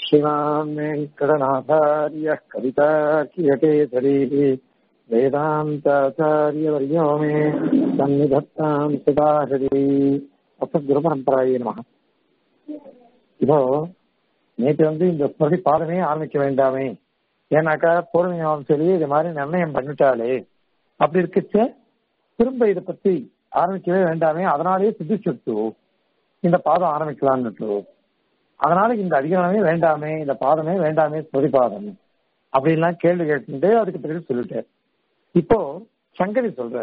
श्रीमान् वेङ्कटनाथार्यः कवितार्कियकेसरी वेदान्ताचार्यवर्यो मे सन्निधत्ताम् सुधाहरी அசத்குருபரம்பராயே நமக இப்போ நேற்று வந்து இந்த ஸ்மிருதி பாடமே ஆரம்பிக்க வேண்டாமே ஏன்னாக்கா பூர்ணிமாவும் சரி இது மாதிரி நிர்ணயம் பண்ணிட்டாலே அப்படி இருக்குச்ச திரும்ப இதை பத்தி ஆரம்பிக்கவே வேண்டாமே அதனாலேயே சித்திச்சுட்டு இந்த பாதம் ஆரம்பிக்கலாம்னுட்டு அதனால இந்த அதிகாரமே வேண்டாமே இந்த பாதமே வேண்டாமே ஸ்மிருதி பாதம் அப்படின்லாம் கேள்வி கேட்டு அதுக்கு பிறகு சொல்லிட்டேன் இப்போ சங்கதி சொல்ற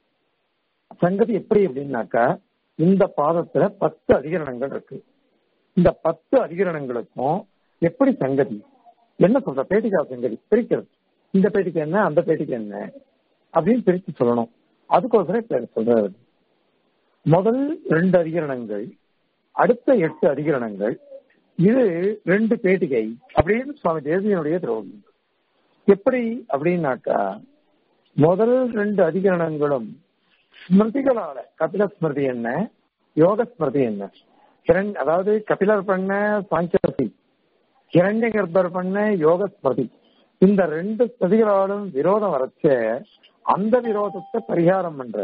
சங்கதி எப்படி அப்படின்னாக்கா இந்த பாதத்துல பத்து அதிகரணங்கள் இருக்கு இந்த பத்து அதிகரணங்களுக்கும் எப்படி சங்கதி என்ன சொல்ற பேட்டிக்கா சங்கதி பிரிக்கிறது இந்த பேட்டிக்கு என்ன அந்த பேட்டிக்கு என்ன அப்படின்னு பிரித்து சொல்லணும் அதுக்கோசரம் இப்ப சொல்றாரு முதல் ரெண்டு அதிகரணங்கள் அடுத்த எட்டு அதிகரணங்கள் இது ரெண்டு பேட்டிகை அப்படின்னு சுவாமி தேசியனுடைய துரோகி எப்படி அப்படின்னாக்கா முதல் ரெண்டு அதிகரணங்களும் ஸ்மிருதிகளால கபில ஸ்மிருதி என்ன யோக ஸ்மிருதி என்ன கிரண் அதாவது கபிலர் பண்ண சாங்கியசி கிரண்ய கர்ப்பர் பண்ண யோக ஸ்மிருதி இந்த ரெண்டு ஸ்மிருதிகளாலும் விரோதம் வரைச்ச அந்த விரோதத்தை பரிகாரம் பண்ற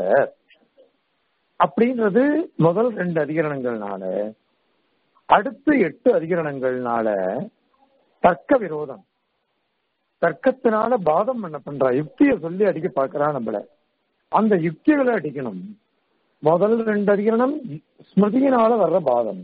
அப்படின்றது முதல் ரெண்டு அதிகரணங்கள்னால அடுத்த எட்டு அதிகரணங்கள்னால தர்க்க விரோதம் தர்க்கத்தினால பாதம் பண்ண பண்றா யுக்தியை சொல்லி அடிக்க பாக்குறா நம்மள அந்த யுக்திகளை அடிக்கணும் முதல் ரெண்டு அதிகரணம் ஸ்மிருதியினால வர்ற பாதம்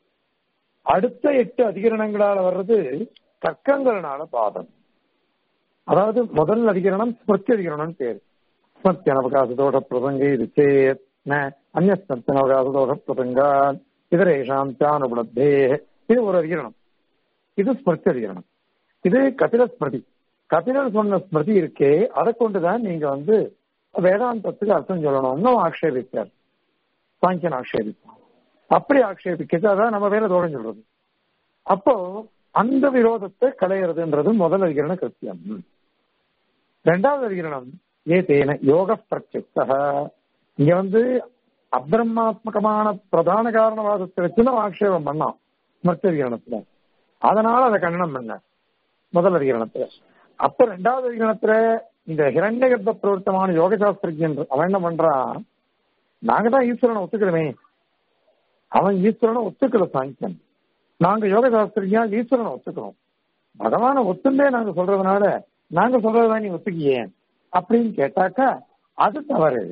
அடுத்த எட்டு அதிகரணங்களால வர்றது தர்க்கங்களால பாதம் அதாவது முதல் அதிகரணம் ஸ்மிருத்தி அதிகரணம் பேர் ஸ்மிருத்தி அனவகாசதோட பிரசங்க இது சேத் அந்நஸ்மிருத்தி அனவகாசதோட பிரசங்கான் இதரேஷாம் சானுபலத்தே இது ஒரு அதிகரணம் இது ஸ்மிருத்தி அதிகரணம் இது கபில ஸ்மிருதி கபிலர் சொன்ன ஸ்மிருதி இருக்கே அதை கொண்டுதான் நீங்க வந்து வேதாந்தத்துக்கு அர்த்தம் சொல்லணும்னு ஆக்ஷேபித்தார் சாங்கியன் ஆக்ஷேபிப்பான் அப்படி ஆக்ஷேபிக்கதான் நம்ம வேற தோடம் சொல்றது அப்போ அந்த விரோதத்தை களையிறதுன்றது முதல் அதிகரண கிருத்தியம் ரெண்டாவது அதிகரணம் ஏ தேன யோக பிரத்யக்த இங்க வந்து அப்பிரமாத்மகமான பிரதான காரணவாதத்தை வச்சு நம்ம ஆக்ஷேபம் பண்ணோம் ஸ்மிருத்தி அதிகரணத்துல அதனால அதை கண்டனம் பண்ண முதல் அதிகரணத்துல அப்ப ரெண்டாவது அதிகரணத்துல இந்த ஹிரண்ய கர்ப்ப பிரவர்த்தமான யோக சாஸ்திரஜன் அவன் என்ன பண்றான் நாங்க தான் ஈஸ்வரனை ஒத்துக்கிறோமே அவன் ஈஸ்வரனை ஒத்துக்கல சாங்கியன் நாங்க யோக சாஸ்திரியா ஈஸ்வரனை ஒத்துக்கிறோம் பகவான ஒத்துண்டே நாங்க சொல்றதுனால நாங்க சொல்றதுதான் நீ ஒத்துக்கியே அப்படின்னு கேட்டாக்கா அது தவறு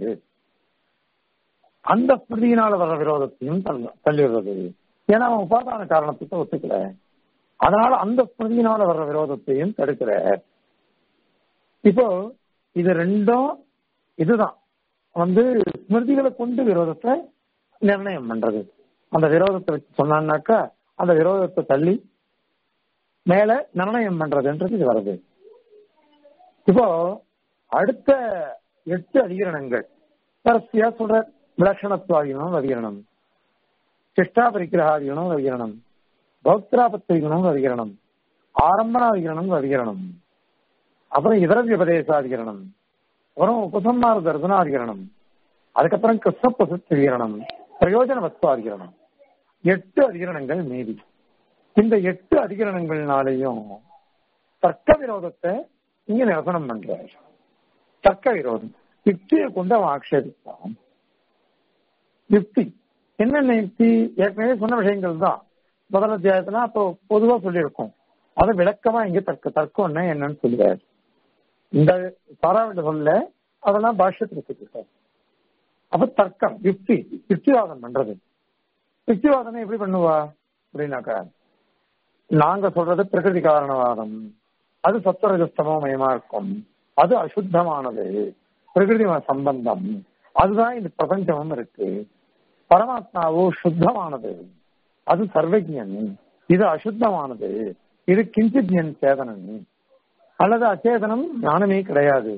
அந்த ஸ்மிருதியினால வர்ற விரோதத்தையும் தள்ளிடுறது ஏன்னா அவன் உபாதான காரணத்துக்கு ஒத்துக்கல அதனால அந்த ஸ்மிருதியினால வர்ற விரோதத்தையும் தடுக்கிற இப்போ இது ரெண்டும் இதுதான் வந்து ஸ்மிருதிகளை கொண்டு விரோதத்தை நிர்ணயம் பண்றது அந்த விரோதத்தை வச்சு சொன்னான்னாக்கா அந்த விரோதத்தை தள்ளி மேல நிர்ணயம் பண்றதுன்றது இது வருது இப்போ அடுத்த எட்டு அதிகரணங்கள் கடைசியா சொல்ற விலட்சணத்துவாதிகணும் அதிகரணம் சிஷ்டாபரிக்கிரகாதிகணும் அதிகரணம் பௌத்திராபத்திரிகணும் அதிகரணம் ஆரம்பணாதிகரணம் அதிகரணம் அப்புறம் இதர விபதேசாதிகரணம் அப்புறம் உபசம்மார தர்சனாதிகரணம் அதுக்கப்புறம் கிருஷ்ண பிரசித்திகரணம் பிரயோஜன வஸ்துவாதிகரணம் எட்டு அதிகரணங்கள் மீதி இந்த எட்டு அதிகரணங்கள்னாலையும் தர்க்க விரோதத்தை இங்க நிரசனம் பண்ற தர்க்க விரோதம் யுக்தியை கொண்டு அவன் ஆக்ஷேபித்தான் யுக்தி என்னென்ன யுக்தி ஏற்கனவே சொன்ன விஷயங்கள் தான் முதல் அத்தியாயத்துல அப்போ பொதுவா சொல்லியிருக்கோம் அதை விளக்கமா இங்க தர்க்க தர்க்கம்னா என்னன்னு சொல்லுவார் இந்த பாராவிட சொல்ல அதெல்லாம் பாஷ்யத்துல சொல்லிட்டார் அப்ப தர்க்கம் யுக்தி யுக்திவாதம் பண்றது யுக்திவாதனை எப்படி பண்ணுவா அப்படின்னாக்கா நாங்க சொல்றது பிரகிருதி காரணவாதம் அது சத்வரஜஸ்தமோ மயமா இருக்கும் அது அசுத்தமானது பிரகிருதி சம்பந்தம் அதுதான் இந்த பிரபஞ்சமும் இருக்கு பரமாத்மாவோ சுத்தமானது அது சர்வஜன் இது அசுத்தமானது இது கிஞ்சித்யன் சேதனன் அல்லது அச்சேதனம் ஞானமே கிடையாது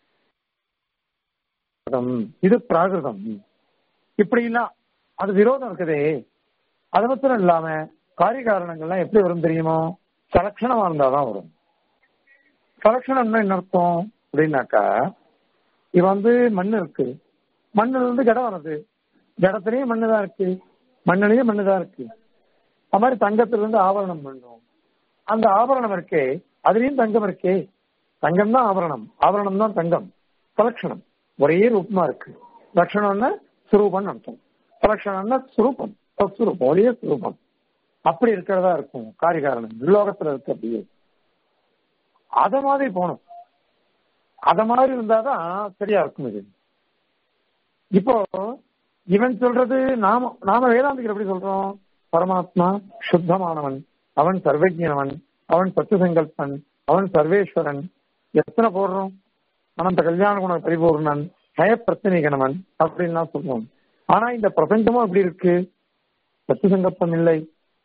இது பிராகிருதம் இப்படிலாம் அது விரோதம் இருக்குதே அது மாத்திரம் இல்லாம காரிய காரணங்கள்லாம் எப்படி வரும் தெரியுமோ சலட்சணமா இருந்தாதான் வரும் சலட்சணம்னா என்ன அர்த்தம் அப்படின்னாக்கா இது வந்து மண் இருக்கு மண்ணுல இருந்து ஜடம் வருது ஜடத்திலேயே மண்ணு தான் இருக்கு மண்ணிலேயே மண்ணு தான் இருக்கு அது மாதிரி தங்கத்துல இருந்து ஆவரணம் பண்ணும் அந்த ஆபரணம் இருக்கே அதுலயும் தங்கம் இருக்கே தங்கம் தான் ஆபரணம் ஆபரணம் தான் தங்கம் சலட்சணம் ஒரே ரூபமா இருக்கு லட்சணம்னா சுரூபம் அர்த்தம் சலட்சணம்னா சுரூபம் சுரூபம் ஒரே சுரூபம் அப்படி இருக்கிறதா இருக்கும் காரிகாரணம் வில்லோகத்துல இருக்கு அப்படியே அத மாதிரி போகணும் அத மாதிரி இருந்தாதான் சரியா இருக்கும் இது இப்போ இவன் சொல்றது நாம நாம வேதாந்திகள் எப்படி சொல்றோம் பரமாத்மா சுத்தமானவன் அவன் சர்வஜனவன் அவன் சத்துசங்கல்பன் அவன் சர்வேஸ்வரன் எத்தனை போடுறோம் அனந்த கல்யாண குண பரிபூர்ணன் ஹய பிரச்சனைகணவன் அப்படின்லாம் சொல்றோம் ஆனா இந்த பிரபஞ்சமும் எப்படி இருக்கு சத்து சங்கல்பம் இல்லை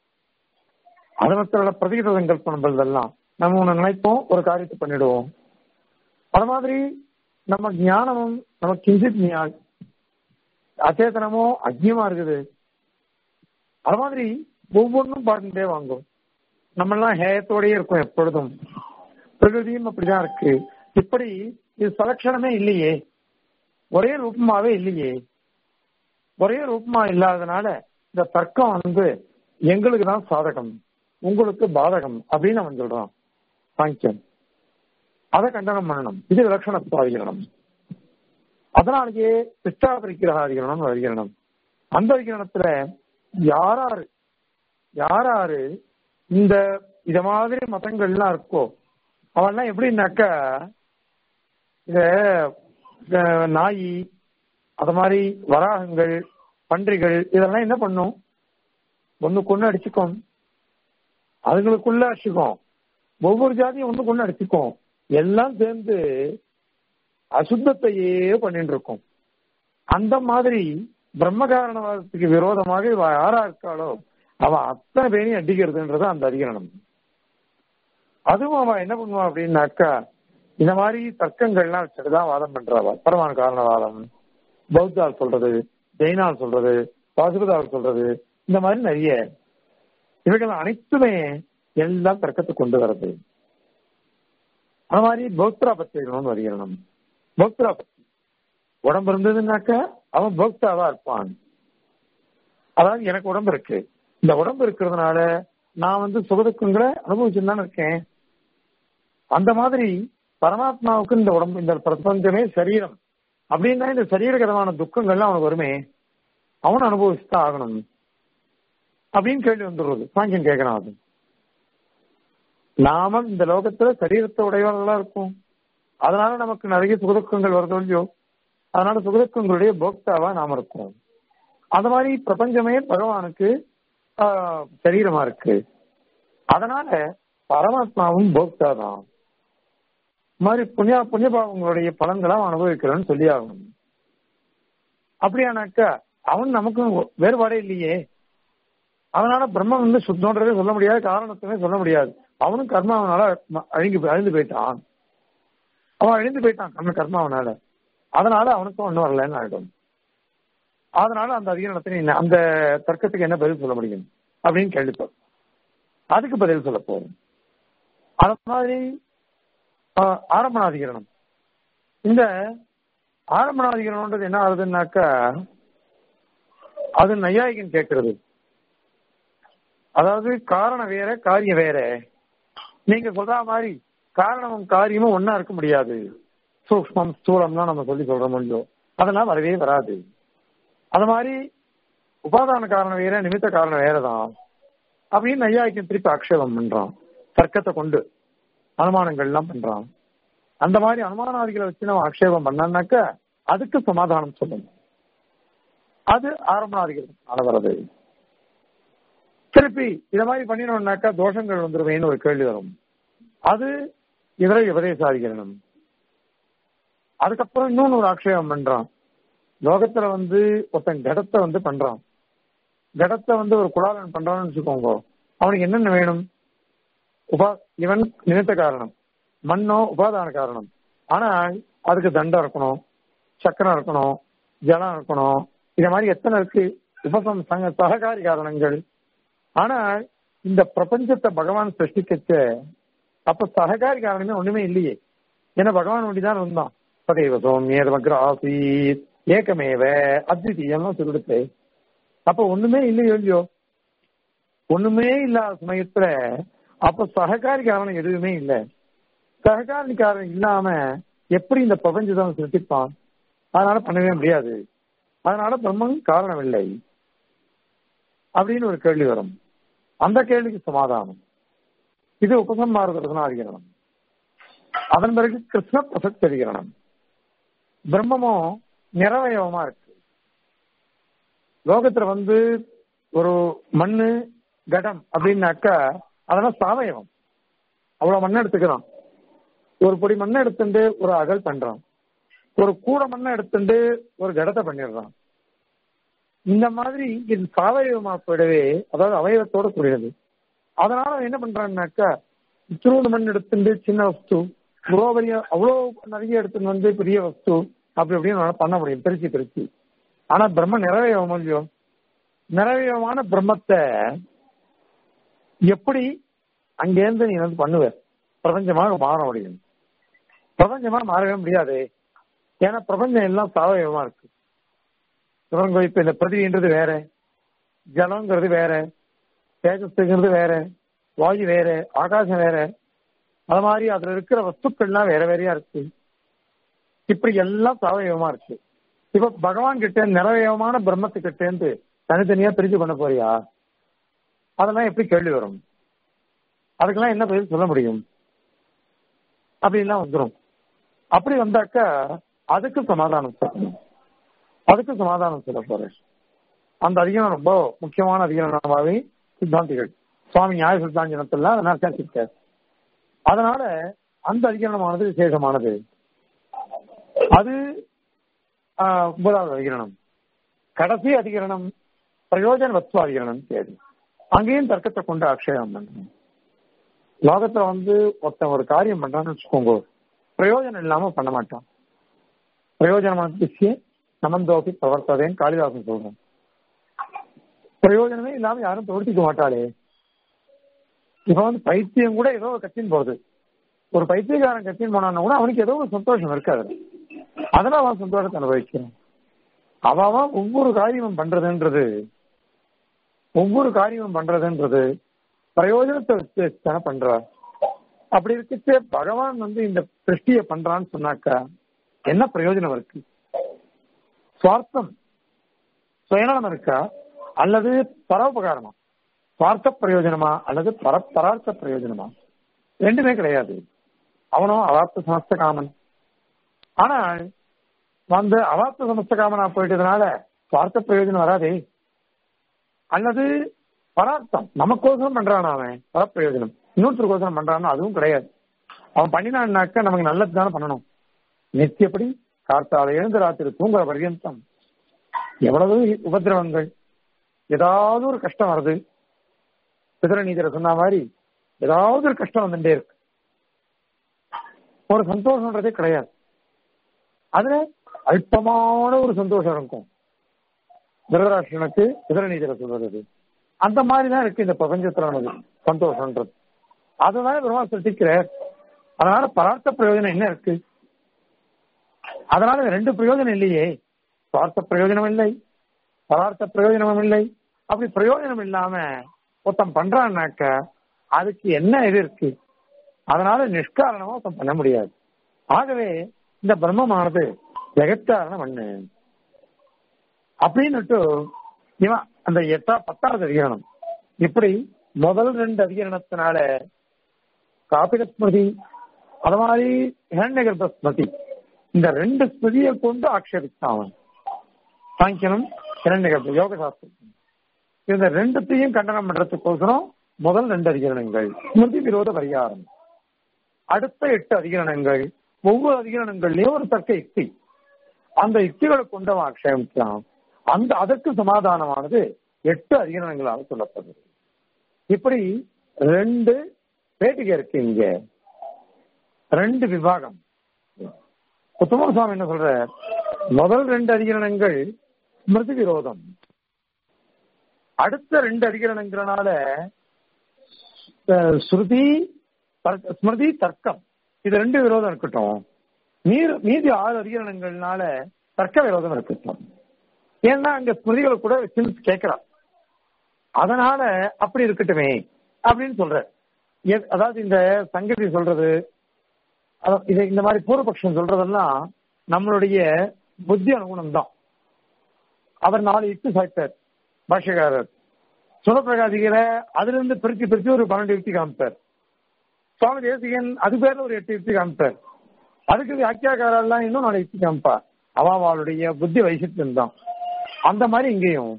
அதனத்தோட பிரதிகித சங்கல்பம் எல்லாம் நம்ம ஒண்ணு நினைப்போம் ஒரு காரியத்தை பண்ணிடுவோம் அது மாதிரி நம்ம ஞானமும் நம்ம கிஞ்சித் ஞா- அச்சேதனமோ அஜ்யமா இருக்குது அது மாதிரி ஒவ்வொன்றும் பார்த்துட்டே வாங்கும் நம்ம எல்லாம் ஹேயத்தோடயே இருக்கும் எப்பொழுதும் பிரகிருதியும் அப்படிதான் இருக்கு இப்படி இது சலட்சணமே இல்லையே ஒரே ரூபமாவே இல்லையே ஒரே ரூபமா இல்லாதனால இந்த தர்க்கம் வந்து எங்களுக்கு தான் சாதகம் உங்களுக்கு பாதகம் அப்படின்னு அவன் சொல்றான் சாங்கியம் அதை கண்டனம் பண்ணணும் இது விலட்சணத்துவாதிகரணம் அதனாலேயே பிஷ்டாபரிக்கிரகாதிகரணம் அதிகரணம் அந்த அதிகரணத்துல யாராரு யாராரு இந்த இத மாதிரி மதங்கள்லாம் இருக்கோ அவன்லாம் எப்படின்னாக்கா இந்த இந்த நாய் அது மாதிரி வராகங்கள் பன்றிகள் இதெல்லாம் என்ன பண்ணும் ஒண்ணுக்கு ஒண்ணு அடிச்சுக்கும் அதுங்களுக்குள்ள அடிச்சுக்கும் ஒவ்வொரு ஜாதியும் ஒண்ணுக்கு ஒண்ணு அடிச்சுக்கும் எல்லாம் சேர்ந்து அசுத்தத்தையே பண்ணிட்டு இருக்கும் அந்த மாதிரி பிரம்ம காரணவாதத்துக்கு விரோதமாக இவ யாரா இருக்காளோ அவ அத்தனை பேரையும் அடிக்கிறதுன்றது அந்த அதிகரணம் அதுவும் அவன் என்ன பண்ணுவான் அப்படின்னாக்கா இந்த மாதிரி தர்க்கங்கள்லாம் வச்சுட்டுதான் வாதம் பண்றாவா பரமான காரணவாதம் பௌத்தால் சொல்றது ஜெயினால் சொல்றது பாசுபதால் சொல்றது இந்த மாதிரி நிறைய இவைகள் அனைத்துமே எல்லாம் தர்க்கத்தை கொண்டு வருது அது மாதிரி பௌத்ரா பத்திரிகணும் வருகிறணும் பௌத்ரா பத்தி உடம்பு இருந்ததுன்னாக்க அவன் பௌக்தாவா இருப்பான் அதாவது எனக்கு உடம்பு இருக்கு இந்த உடம்பு இருக்கிறதுனால நான் வந்து சுகதுக்கங்களை அனுபவிச்சுட்டு தானே இருக்கேன் அந்த மாதிரி பரமாத்மாவுக்கு இந்த உடம்பு இந்த பிரபஞ்சமே சரீரம் அப்படின்னா இந்த சரீரகரமான துக்கங்கள்லாம் அவனுக்கு வருமே அவன் அனுபவிச்சுதான் ஆகணும் அப்படின்னு கேள்வி வந்துடுறது சாங்கியம் கேட்கறான் அது நாம இந்த லோகத்துல சரீரத்தை உடையவர்களா இருக்கும் அதனால நமக்கு நிறைய சுகதுக்கங்கள் வருதோ இல்லையோ அதனால சுகதுக்கங்களுடைய போக்தாவா நாம இருக்கோம் அந்த மாதிரி பிரபஞ்சமே பகவானுக்கு ஆஹ், சரீரமா இருக்கு அதனால பரமாத்மாவும் போக்தா தான் இந்த மாதிரி புண்ணிய புண்ணியபாவங்களுடைய பலன்களை அவன் அனுபவிக்கிறோன்னு சொல்லி ஆகணும் அப்படியானாக்கா அவன் நமக்கு வேறுபாடே இல்லையே அதனால பிரம்மன் வந்து சுத்தம்ன்றதே சொல்ல முடியாது காரணத்துமே சொல்ல முடியாது அவனும் கர்மாவனால ம- அழிஞ்சு போய்- அழிந்து போயிட்டான் அவன் அழிந்து போயிட்டான் கர்ம கர்மாவனால அதனால அவனுக்கும் ஒண்ணும் வரலன்னு ஆயிடும் அதனால அந்த அதிகாரத்தை நீ அந்த தர்க்கத்துக்கு என்ன பதில் சொல்ல முடியும் அப்படின்னு கேள்விப்போம் அதுக்கு பதில் சொல்ல போறோம் அது மாதிரி ஆஹ், ஆரம்பணாதிகரணம் இந்த ஆரம்பணாதிகரணம்ன்றது என்ன ஆகுதுன்னாக்கா அது நையாயிகன் கேட்கறது அதாவது காரணம் வேற காரியம் வேற நீங்க சொல்ற மாதிரி காரணமும் காரியமும் ஒன்னா இருக்க முடியாது சூக்மம் ஸ்தூலம்லாம் நம்ம சொல்லி சொல்ற முடியும் அதெல்லாம் வரவே வராது அது மாதிரி உபாதான காரணம் வேற நிமித்த காரணம் வேறதான் அப்படின்னு நையாய்க்கு திருப்பி ஆக்ஷேபம் பண்றான் தர்க்கத்தை கொண்டு அனுமானங்கள் எல்லாம் பண்றான் அந்த மாதிரி அனுமானாதிகளை வச்சு நம்ம ஆக்ஷேபம் பண்ணான்னாக்க அதுக்கு சமாதானம் சொல்லணும் அது ஆரம்பநாதிகள் வர்றது திருப்பி இத மாதிரி பண்ணினோம்னாக்கா தோஷங்கள் வந்துருவேன்னு ஒரு கேள்வி வரும் அது இதர உபதேசாதிகரணம் அதுக்கப்புறம் இன்னொன்னு ஒரு ஆக்ஷேபம் பண்றான் லோகத்துல வந்து ஒருத்தன் கடத்தை வந்து பண்றான் கடத்தை வந்து ஒரு குடாலன் பண்றான்னு வச்சுக்கோங்க அவனுக்கு என்னென்ன வேணும் உபா இவன் நினைத்த காரணம் மண்ணோ உபாதான காரணம் ஆனா அதுக்கு தண்டம் இருக்கணும் சக்கரம் இருக்கணும் ஜலம் இருக்கணும் இந்த மாதிரி எத்தனை இருக்கு உபசம் சங்க சககாரி காரணங்கள் ஆனா இந்த பிரபஞ்சத்தை பகவான் சிருஷ்டிக்கச்ச அப்ப சககாரி காரணமே ஒண்ணுமே இல்லையே ஏன்னா பகவான் ஒண்டிதான் இருந்தான் பதேவ சோமியர் ஆசீத் ஏகமேவ அத்விதீயம்லாம் சொல்லிடுத்து அப்ப ஒண்ணுமே இல்லையோ இல்லையோ ஒண்ணுமே இல்லாத சமயத்துல அப்ப சககாரி காரணம் எதுவுமே இல்லை சககாரி காரணம் இல்லாம எப்படி இந்த பிரபஞ்சத்தை சிருஷ்டிப்பான் அதனால பண்ணவே முடியாது அதனால பிரம்மன் காரணம் இல்லை அப்படின்னு ஒரு கேள்வி வரும் அந்த கேள்விக்கு சமாதானம் இது உபசம்மார தர்சனாதிகரணம் அதன் பிறகு கிருஷ்ண பிரசக்தி அதிகரணம் பிரம்மமும் நிறவயவமா இருக்கு லோகத்துல வந்து ஒரு மண்ணு கடம் அப்படின்னாக்கா அதெல்லாம் சாவயவம் அவ்வளவு மண்ணை எடுத்துக்கிறான் ஒரு பொடி மண்ணை எடுத்துட்டு ஒரு அகல் பண்றான் ஒரு கூட மண்ணை எடுத்துட்டு ஒரு கடத்தை பண்ணிடுறான் இந்த மாதிரி இது சாவயவமா போயிடவே அதாவது அவயவத்தோட கூடியது அதனால அவன் என்ன பண்றான்னாக்கா இத்தினோடு மண் எடுத்துட்டு சின்ன வஸ்து இவ்வளோ பெரிய அவ்வளோ நிறைய எடுத்துட்டு வந்து பெரிய வஸ்து அப்படி அப்படின்னு பண்ண முடியும் பிரிச்சு பிரிச்சு ஆனா பிரம்ம நிறைவேவம் இல்லையோ நிறைவேவமான பிரம்மத்தை எப்படி அங்கேருந்து நீ வந்து பண்ணுவ பிரபஞ்சமாக மாற முடியும் பிரபஞ்சமா மாறவே முடியாது ஏன்னா பிரபஞ்சம் எல்லாம் சாவயவமா இருக்கு சிவன் இப்ப இந்த பிரதின்றது வேற ஜலங்கிறது வேற தேஜஸ்ங்கிறது வேற வாயு வேற ஆகாசம் வேற அது மாதிரி அதுல இருக்கிற வஸ்துக்கள்லாம் வேற வேறையா இருக்கு இப்படி எல்லாம் சாவயவமா இருக்கு இப்ப பகவான் கிட்ட நிறவயவமான பிரம்மத்துக்கிட்ட இருந்து தனித்தனியா பிரிச்சு பண்ண போறியா அதெல்லாம் எப்படி கேள்வி வரும் அதுக்கெல்லாம் என்ன பதில் சொல்ல முடியும் அப்படின்லாம் வந்துடும் அப்படி வந்தாக்கா அதுக்கு சமாதானம் சொல்லணும் அதுக்கு சமாதானம் சொல்ல போறேன் அந்த அதிகாரம் ரொம்ப முக்கியமான அதிகாரமாவே சித்தாந்திகள் சுவாமி நியாய சித்தாந்தனத்துல அதனால சேர்த்திருக்காரு அதனால அந்த அதிகரணமானது விசேஷமானது அது ஒன்பதாவது அதிகரணம் கடைசி அதிகரணம் பிரயோஜன வஸ்து அதிகரணம் தேதி அங்கேயும் தர்க்கத்தை கொண்டு ஆக்ஷேபம் பண்ணணும் லோகத்துல வந்து ஒருத்தன் ஒரு காரியம் பண்றான்னு வச்சுக்கோங்க பிரயோஜனம் இல்லாம பண்ண மாட்டான் பிரயோஜனமான விஷயம் நமந்தோப்பி பிரவர்த்ததேன்னு காளிதாசன் சொல்றோம் பிரயோஜனமே இல்லாம யாரும் பிரவர்த்திக்க மாட்டாளே இப்ப வந்து பைத்தியம் கூட ஏதோ ஒரு கட்சின்னு போகுது ஒரு பைத்தியக்காரன் கட்சின்னு போனான்னா கூட அவனுக்கு ஏதோ ஒரு சந்தோஷம் இருக்காது அதனால அவன் சந்தோஷத்தை அனுபவிக்கிறான் அவன் ஒவ்வொரு காரியமும் பண்றதுன்றது ஒவ்வொரு காரியமும் பண்றதுன்றது பிரயோஜனத்தை வச்சு தானே பண்றா அப்படி இருக்கச்சு பகவான் வந்து இந்த சிருஷ்டிய பண்றான்னு சொன்னாக்கா என்ன பிரயோஜனம் இருக்கு சுவார்த்தம் சுயநலம் இருக்கா அல்லது பரோபகாரமா சுவார்த்த பிரயோஜனமா அல்லது பர பரார்த்த பிரயோஜனமா ரெண்டுமே கிடையாது அவனும் அவாப்த சமஸ்த காமன் ஆனால் வந்து அவாப்த சமஸ்த காமனா போயிட்டதுனால சுவார்த்த பிரயோஜனம் வராதே அல்லது பரார்த்தம் நமக்கோசரம் பண்றான் அவன் பரப்பிரயோஜனம் இன்னொருத்தருக்கோசரம் பண்றான்னா அதுவும் கிடையாது அவன் பண்ணினான்னாக்க நமக்கு நல்லது தானே பண்ணணும் நித்தியப்படி கார்த்தால எழுந்து ராத்திரி தூங்குற பர்யந்தம் எவ்வளவு உபதிரவங்கள் ஏதாவது ஒரு கஷ்டம் வருது சிதறநீதிர சொன்ன மாதிரி ஏதாவது ஒரு கஷ்டம் வந்துட்டே இருக்கு ஒரு சந்தோஷம்ன்றதே கிடையாது அதுல அல்பமான ஒரு சந்தோஷம் இருக்கும் திருதராஷ்டனுக்கு சிதறநீதிர சொல்றது அந்த மாதிரி தான் இருக்கு இந்த பிரபஞ்சத்துல நமக்கு சந்தோஷம்ன்றது அதுதான் பெருமாள் சிருஷ்டிக்கிறார் அதனால பரார்த்த பிரயோஜனம் என்ன இருக்கு அதனால ரெண்டு பிரயோஜனம் இல்லையே சுவார்த்த பிரயோஜனம் இல்லை பரார்த்த பிரயோஜனமும் இல்லை அப்படி பிரயோஜனம் இல்லாம ஒருத்தன் பண்றான்னாக்க அதுக்கு என்ன இது இருக்கு அதனால நிஷ்காரணமா ஒருத்தன் பண்ண முடியாது ஆகவே இந்த பிரம்மமானது ஜெகத்காரணம் பண்ணு அப்படின்னுட்டு இவன் அந்த எட்டா பத்தாவது அதிகரணம் இப்படி முதல் ரெண்டு அதிகரணத்தினால காப்பிட ஸ்மிருதி அது மாதிரி ஹிரண்யகர்ப்ப ஸ்மிருதி இந்த ரெண்டு ஸ்மிருதியை கொண்டு ஆக்ஷேபித்தான் அவன் சாங்கியனம் ஹிரண்யகர்ப்ப யோக சாஸ்திரம் இந்த ரெண்டுத்தையும் கண்டனம் பண்றதுக்கோசரம் முதல் ரெண்டு அதிகரணங்கள் ஸ்மிருதி விரோத பரிகாரம் அடுத்த எட்டு அதிகரணங்கள் ஒவ்வொரு அதிகரணங்கள்லயும் ஒரு தர்க்க யுக்தி அந்த யுக்திகளை கொண்டு அவன் ஆக்ஷேபிச்சான் அந்த அதற்கு சமாதானமானது எட்டு அதிகரணங்களாக சொல்லப்படுது இப்படி ரெண்டு பேட்டிகை இருக்கு இங்க ரெண்டு விபாகம் உத்தம சுவாமி என்ன சொல்ற முதல் ரெண்டு அதிகரணங்கள் ஸ்மிருதி விரோதம் அடுத்த ரெண்டு அதிகரணங்கிறனால ஸ்ருதி ஸ்மிருதி தர்க்கம் இது ரெண்டு விரோதம் இருக்கட்டும் நீர் மீதி ஆறு அதிகரணங்கள்னால தர்க்க விரோதம் இருக்கட்டும் ஏன்னா அங்க ஸ்மிருதிகளை கூட வச்சு கேட்கிறான் அதனால அப்படி இருக்கட்டுமே அப்படின்னு சொல்ற எ- அதாவது இந்த சங்கதி சொல்றது அத- இது இந்த மாதிரி பூர்வபக்ஷம் சொல்றதெல்லாம் நம்மளுடைய புத்தி அனுகுணம் தான் அவர் நாலு யுக்தி சாய்த்தார் பாஷ்யக்காரர் சுரப்பிரகாசிகளை அதுல இருந்து பிரிச்சு பிரிச்சு ஒரு பன்னெண்டு யுக்தி காமிப்பார் சுவாமி தேசிகன் அது பேர்ல ஒரு எட்டு யுக்தி காமிப்பார் அதுக்கு வியாக்கியாக்காரெல்லாம் இன்னும் நாலு யுக்தி காமிப்பா அவ அவளுடைய புத்தி வைசித்தியம் தான் அந்த மாதிரி இங்கேயும்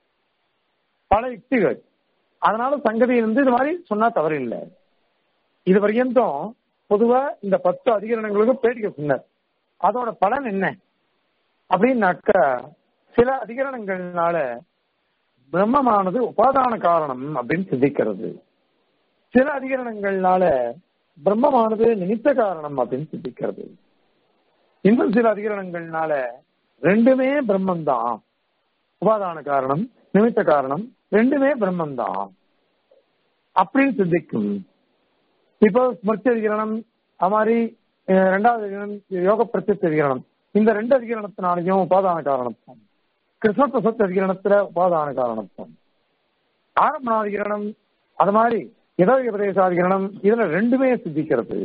பல யுக்திகள் அதனால சங்கதி வந்து இது மாதிரி சொன்னா தவறு இல்லை இது வரையந்தும் பொதுவா இந்த பத்து அதிகரணங்களுக்கு பேட்டிக்க சொன்னார் அதோட பலன் என்ன அப்படின்னாக்கா சில அதிகரணங்கள்னால பிரம்மமானது உபாதான காரணம் அப்படின்னு சிந்திக்கிறது சில அதிகரணங்கள்னால பிரம்மமானது நிமித்த காரணம் அப்படின்னு சிந்திக்கிறது இன்னும் சில அதிகரணங்கள்னால ரெண்டுமே பிரம்மம் தான் உபாதான காரணம் நிமித்த காரணம் ரெண்டுமே பிரம்மம் தான் அப்படின்னு சிந்திக்கும் இப்போ ஸ்மிருதி அதிகரணம் அது மாதிரி அஹ், ரெண்டாவது அதிகரணம் யோக பிரத்யட்ச அதிகரணம் இந்த ரெண்டு அதிகரணத்தினாலையும் உபாதான காரணத்துவம் கிருஷ்ண பிரசத் அதிகரணத்துல உபாதான காரணத்துவம் ஆரம்பணாதிகரணம் அது மாதிரி ஏதோ உபதேசாதிகரணம் இதுல ரெண்டுமே சித்திக்கிறது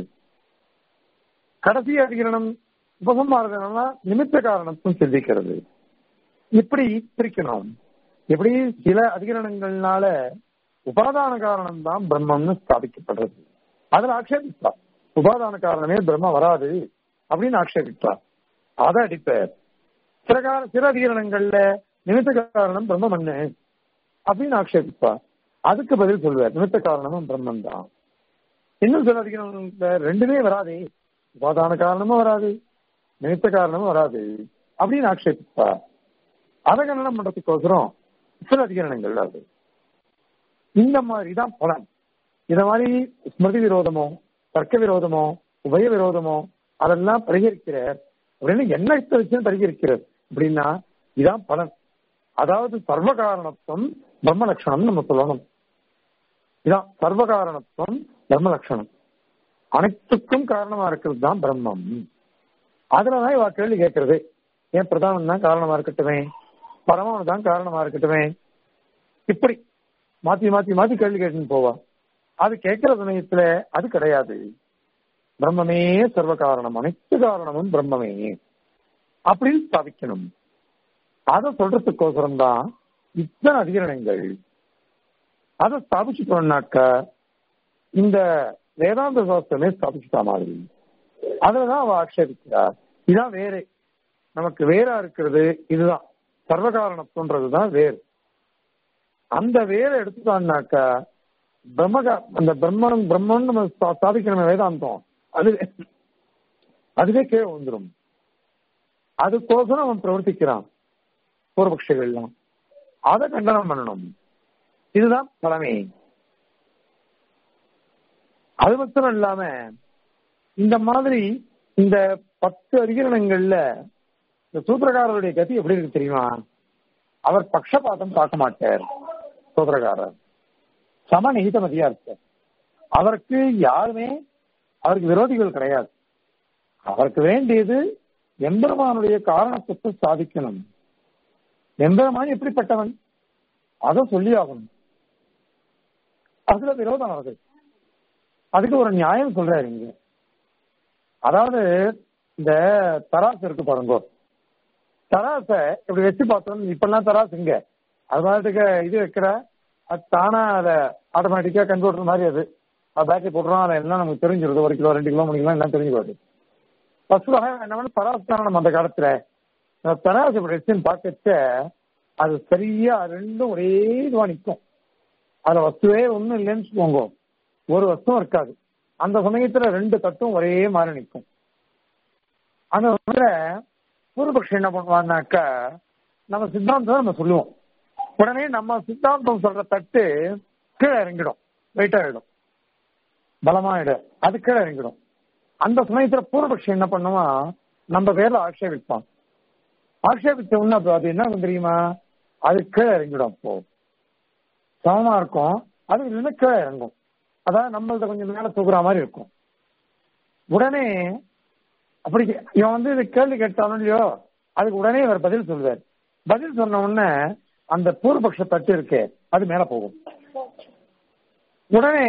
கடைசி அதிகரணம் உபசம்மாரதனா நிமித்த காரணத்தும் சித்திக்கிறது இப்படி பிரிக்கணும் எப்படி சில அதிகரணங்கள்னால உபாதான காரணம் தான் பிரம்மம்னு ஸ்தாபிக்கப்படுறது அதுல ஆக்ஷேபித்தா உபாதான காரணமே பிரம்ம வராது அப்படின்னு ஆக்ஷேபித்தா அதை அடிப்பார் சில கார சில அதிகரணங்கள்ல நிமித்த காரணம் பிரம்ம மண்ணு அப்படின்னு ஆக்ஷேபிப்பா அதுக்கு பதில் சொல்லுவார் நிமித்த காரணமும் பிரம்மன் தான் இன்னும் சில அதிகரணங்கள்ல ரெண்டுமே வராதே உபாதான காரணமும் வராது நிமித்த காரணமும் வராது அப்படின்னு ஆக்ஷேபிப்பா அதை கண்டனம் பண்றதுக்கோசரம் சில அதிகரணங்கள் அது இந்த மாதிரி தான் பலன் இந்த மாதிரி ஸ்மிருதி விரோதமோ தர்க்க விரோதமோ உபய விரோதமோ அதெல்லாம் பரிகரிக்கிறார் அப்படின்னு என்னத்தை வச்சு பரிகரிக்கிறார் அப்படின்னா இதான் பலன் அதாவது சர்வ காரணத்துவம் பிரம்ம லட்சணம் நம்ம சொல்லணும் இதான் சர்வ காரணத்துவம் பிரம்ம லட்சணம் அனைத்துக்கும் காரணமா இருக்கிறது தான் பிரம்மம் அதுலதான் இவ கேள்வி கேட்கறது ஏன் பிரதானம் தான் காரணமா இருக்கட்டுமே பரமானு தான் காரணமா இருக்கட்டுமே இப்படி மாத்தி மாத்தி மாத்தி கேள்வி கேட்டுன்னு போவா அது கேட்கிற சமயத்துல அது கிடையாது பிரம்மமே சர்வ காரணம் அனைத்து காரணமும் பிரம்மமே அப்படின்னு ஸ்தாபிக்கணும் அதை சொல்றதுக்கோசரம் தான் இத்தனை அதிகரணங்கள் அதை ஸ்தாபிச்சுட்டோம்னாக்கா இந்த வேதாந்த சாஸ்திரமே ஸ்தாபிச்சுட்டா மாதிரி அதுலதான் அவ ஆட்சேபிக்கிறார் இதான் வேறு நமக்கு வேறா இருக்கிறது இதுதான் சர்வகாரணத்துவன்றதுதான் வேறு அந்த வேரை எடுத்துட்டான்னாக்கா பிரம்மகா அந்த பிரம்மன் பிரம்மன் நம்ம ஸ்தா- ஸ்தாபிக்கணும் வேதாந்தம் அது அதுவே கீழே வந்துடும் அதுக்கோசரம் அவன் பிரவர்த்திக்கிறான் பூர்வபக்ஷிகள்லாம் அதை கண்டனம் பண்ணணும் இதுதான் பழமை அது மாத்திரம் இல்லாம இந்த மாதிரி இந்த பத்து அதிகரணங்கள்ல இந்த சூத்திரக்காரருடைய கதி எப்படி இருக்கு தெரியுமா அவர் பக்ஷபாதம் பார்க்க மாட்டார் சூத்திரக்காரர் சமநீதமதியா இருப்பார் அவருக்கு யாருமே அவருக்கு விரோதிகள் கிடையாது அவருக்கு வேண்டியது எம்பெருமானுடைய காரணத்துவத்தை சாதிக்கணும் எம்பெருமான் எப்படிப்பட்டவன் அதை சொல்லி ஆகணும் அதுல விரோதம் வருது அதுக்கு ஒரு நியாயம் சொல்றாரு இங்க அதாவது இந்த தராசு இருக்கு பாருங்க தராச இப்படி வச்சு பார்த்தோம் இப்பெல்லாம் தராசு இங்க அது பாட்டுக்கு இது வைக்கிற அது தானா அதை ஆட்டோமேட்டிக்கா கம்ப்யூட்டர் மாதிரி அது அது பேட்டரி போட்டுறோம் அதை எல்லாம் நமக்கு தெரிஞ்சிருது ஒரு கிலோ ரெண்டு கிலோ மூணு கிலோ எல்லாம் தெரிஞ்சுக்காது ஃபர்ஸ்ட் என்ன தராசு தான் நம்ம அந்த காலத்துல அந்த தராசு இப்படி வச்சுன்னு பார்க்கச்ச அது சரியா ரெண்டும் ஒரே இதுவா நிற்கும் அதுல வஸ்துவே ஒண்ணும் இல்லைன்னு வச்சுக்கோங்க ஒரு வஸ்துவும் இருக்காது அந்த சமயத்துல ரெண்டு தத்துவம் ஒரே மாதிரி நிற்கும் அந்த வந்து பூர்வபக்ஷம் என்ன பண்ணுவான்னாக்கா நம்ம சித்தாந்தம் நம்ம சொல்லுவோம் உடனே நம்ம சித்தாந்தம் சொல்ற தட்டு கீழே இறங்கிடும் வெயிட் ஆயிடும் பலமாயிடும் அது கீழே இறங்கிடும் அந்த சமயத்துல பூர்வபக்ஷம் என்ன பண்ணுவான் நம்ம பேர்ல ஆட்சேபிப்பான் ஆட்சேபிச்ச உடனே அப்ப அது என்ன ஆகும் தெரியுமா அது கீழே இறங்கிடும் அப்போ சமமா இருக்கும் அது இல்லைன்னா கீழே இறங்கும் அதாவது நம்மள்த கொஞ்சம் மேல தூக்குற மாதிரி இருக்கும் உடனே அப்படி இவன் வந்து இது கேள்வி கேட்டாலும் இல்லையோ அதுக்கு உடனே இவர் பதில் சொல்லுவார் பதில் சொன்ன உடனே அந்த பூர்வபக்ஷ தட்டு இருக்கே அது மேல போகும் உடனே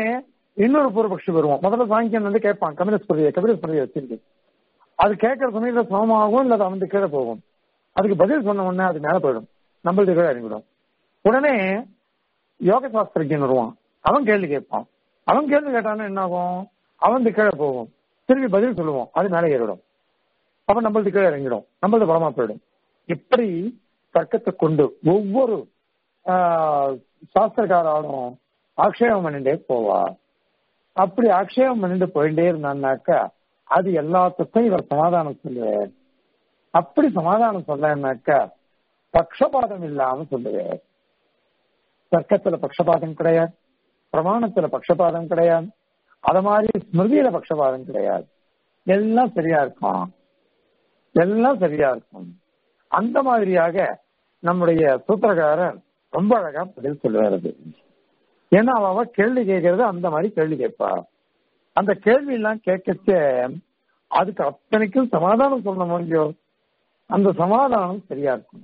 இன்னொரு பூர்வபக்ஷி வருவோம் முதல்ல சாங்கியன் வந்து கேட்பான் கம்யூனிஸ்ட் பிரதியை கம்யூனிஸ்ட் பிரதியை வச்சிருக்கு அது கேட்கற சமயத்துல சமமாகும் இல்ல அது வந்து கீழே போகும் அதுக்கு பதில் சொன்ன உடனே அது மேல போயிடும் நம்மளுக்கு கீழே இறங்கிடும் உடனே யோக சாஸ்திரஜன் வருவான் அவன் கேள்வி கேட்பான் அவன் கேள்வி கேட்டான்னா என்ன ஆகும் அவன் கீழே போகும் திருப்பி பதில் சொல்லுவோம் அது மேலே ஏறிடும் அப்ப நம்மளது கீழே இறங்கிடும் நம்மளது பலமா போயிடும் இப்படி தர்க்கத்தை கொண்டு ஒவ்வொரு ஆஹ், சாஸ்திரக்காராலும் ஆக்ஷேபம் பண்ணிட்டே போவா அப்படி ஆக்ஷேபம் பண்ணிட்டு போயிட்டே இருந்தான்னாக்கா அது எல்லாத்துக்கும் இவர் சமாதானம் சொல்லுவார் அப்படி சமாதானம் சொல்லனாக்கா பக்ஷபாதம் இல்லாம சொல்லுவார் தர்க்கத்துல பக்ஷபாதம் கிடையாது பிரமாணத்துல பக்ஷபாதம் கிடையாது அத மாதிரி ஸ்மிருதியில பக்ஷபாதம் கிடையாது எல்லாம் சரியா இருக்கும் எல்லாம் சரியா இருக்கும் அந்த மாதிரியாக நம்முடைய சூத்திரக்காரர் ரொம்ப அழகா பதில் சொல்லுவாரு ஏன்னா அவ அவ கேள்வி கேட்கறது அந்த மாதிரி கேள்வி கேட்பா அந்த கேள்வி எல்லாம் கேட்கச்ச அதுக்கு அத்தனைக்கும் சமாதானம் சொல்ல முடியும் அந்த சமாதானம் சரியா இருக்கும்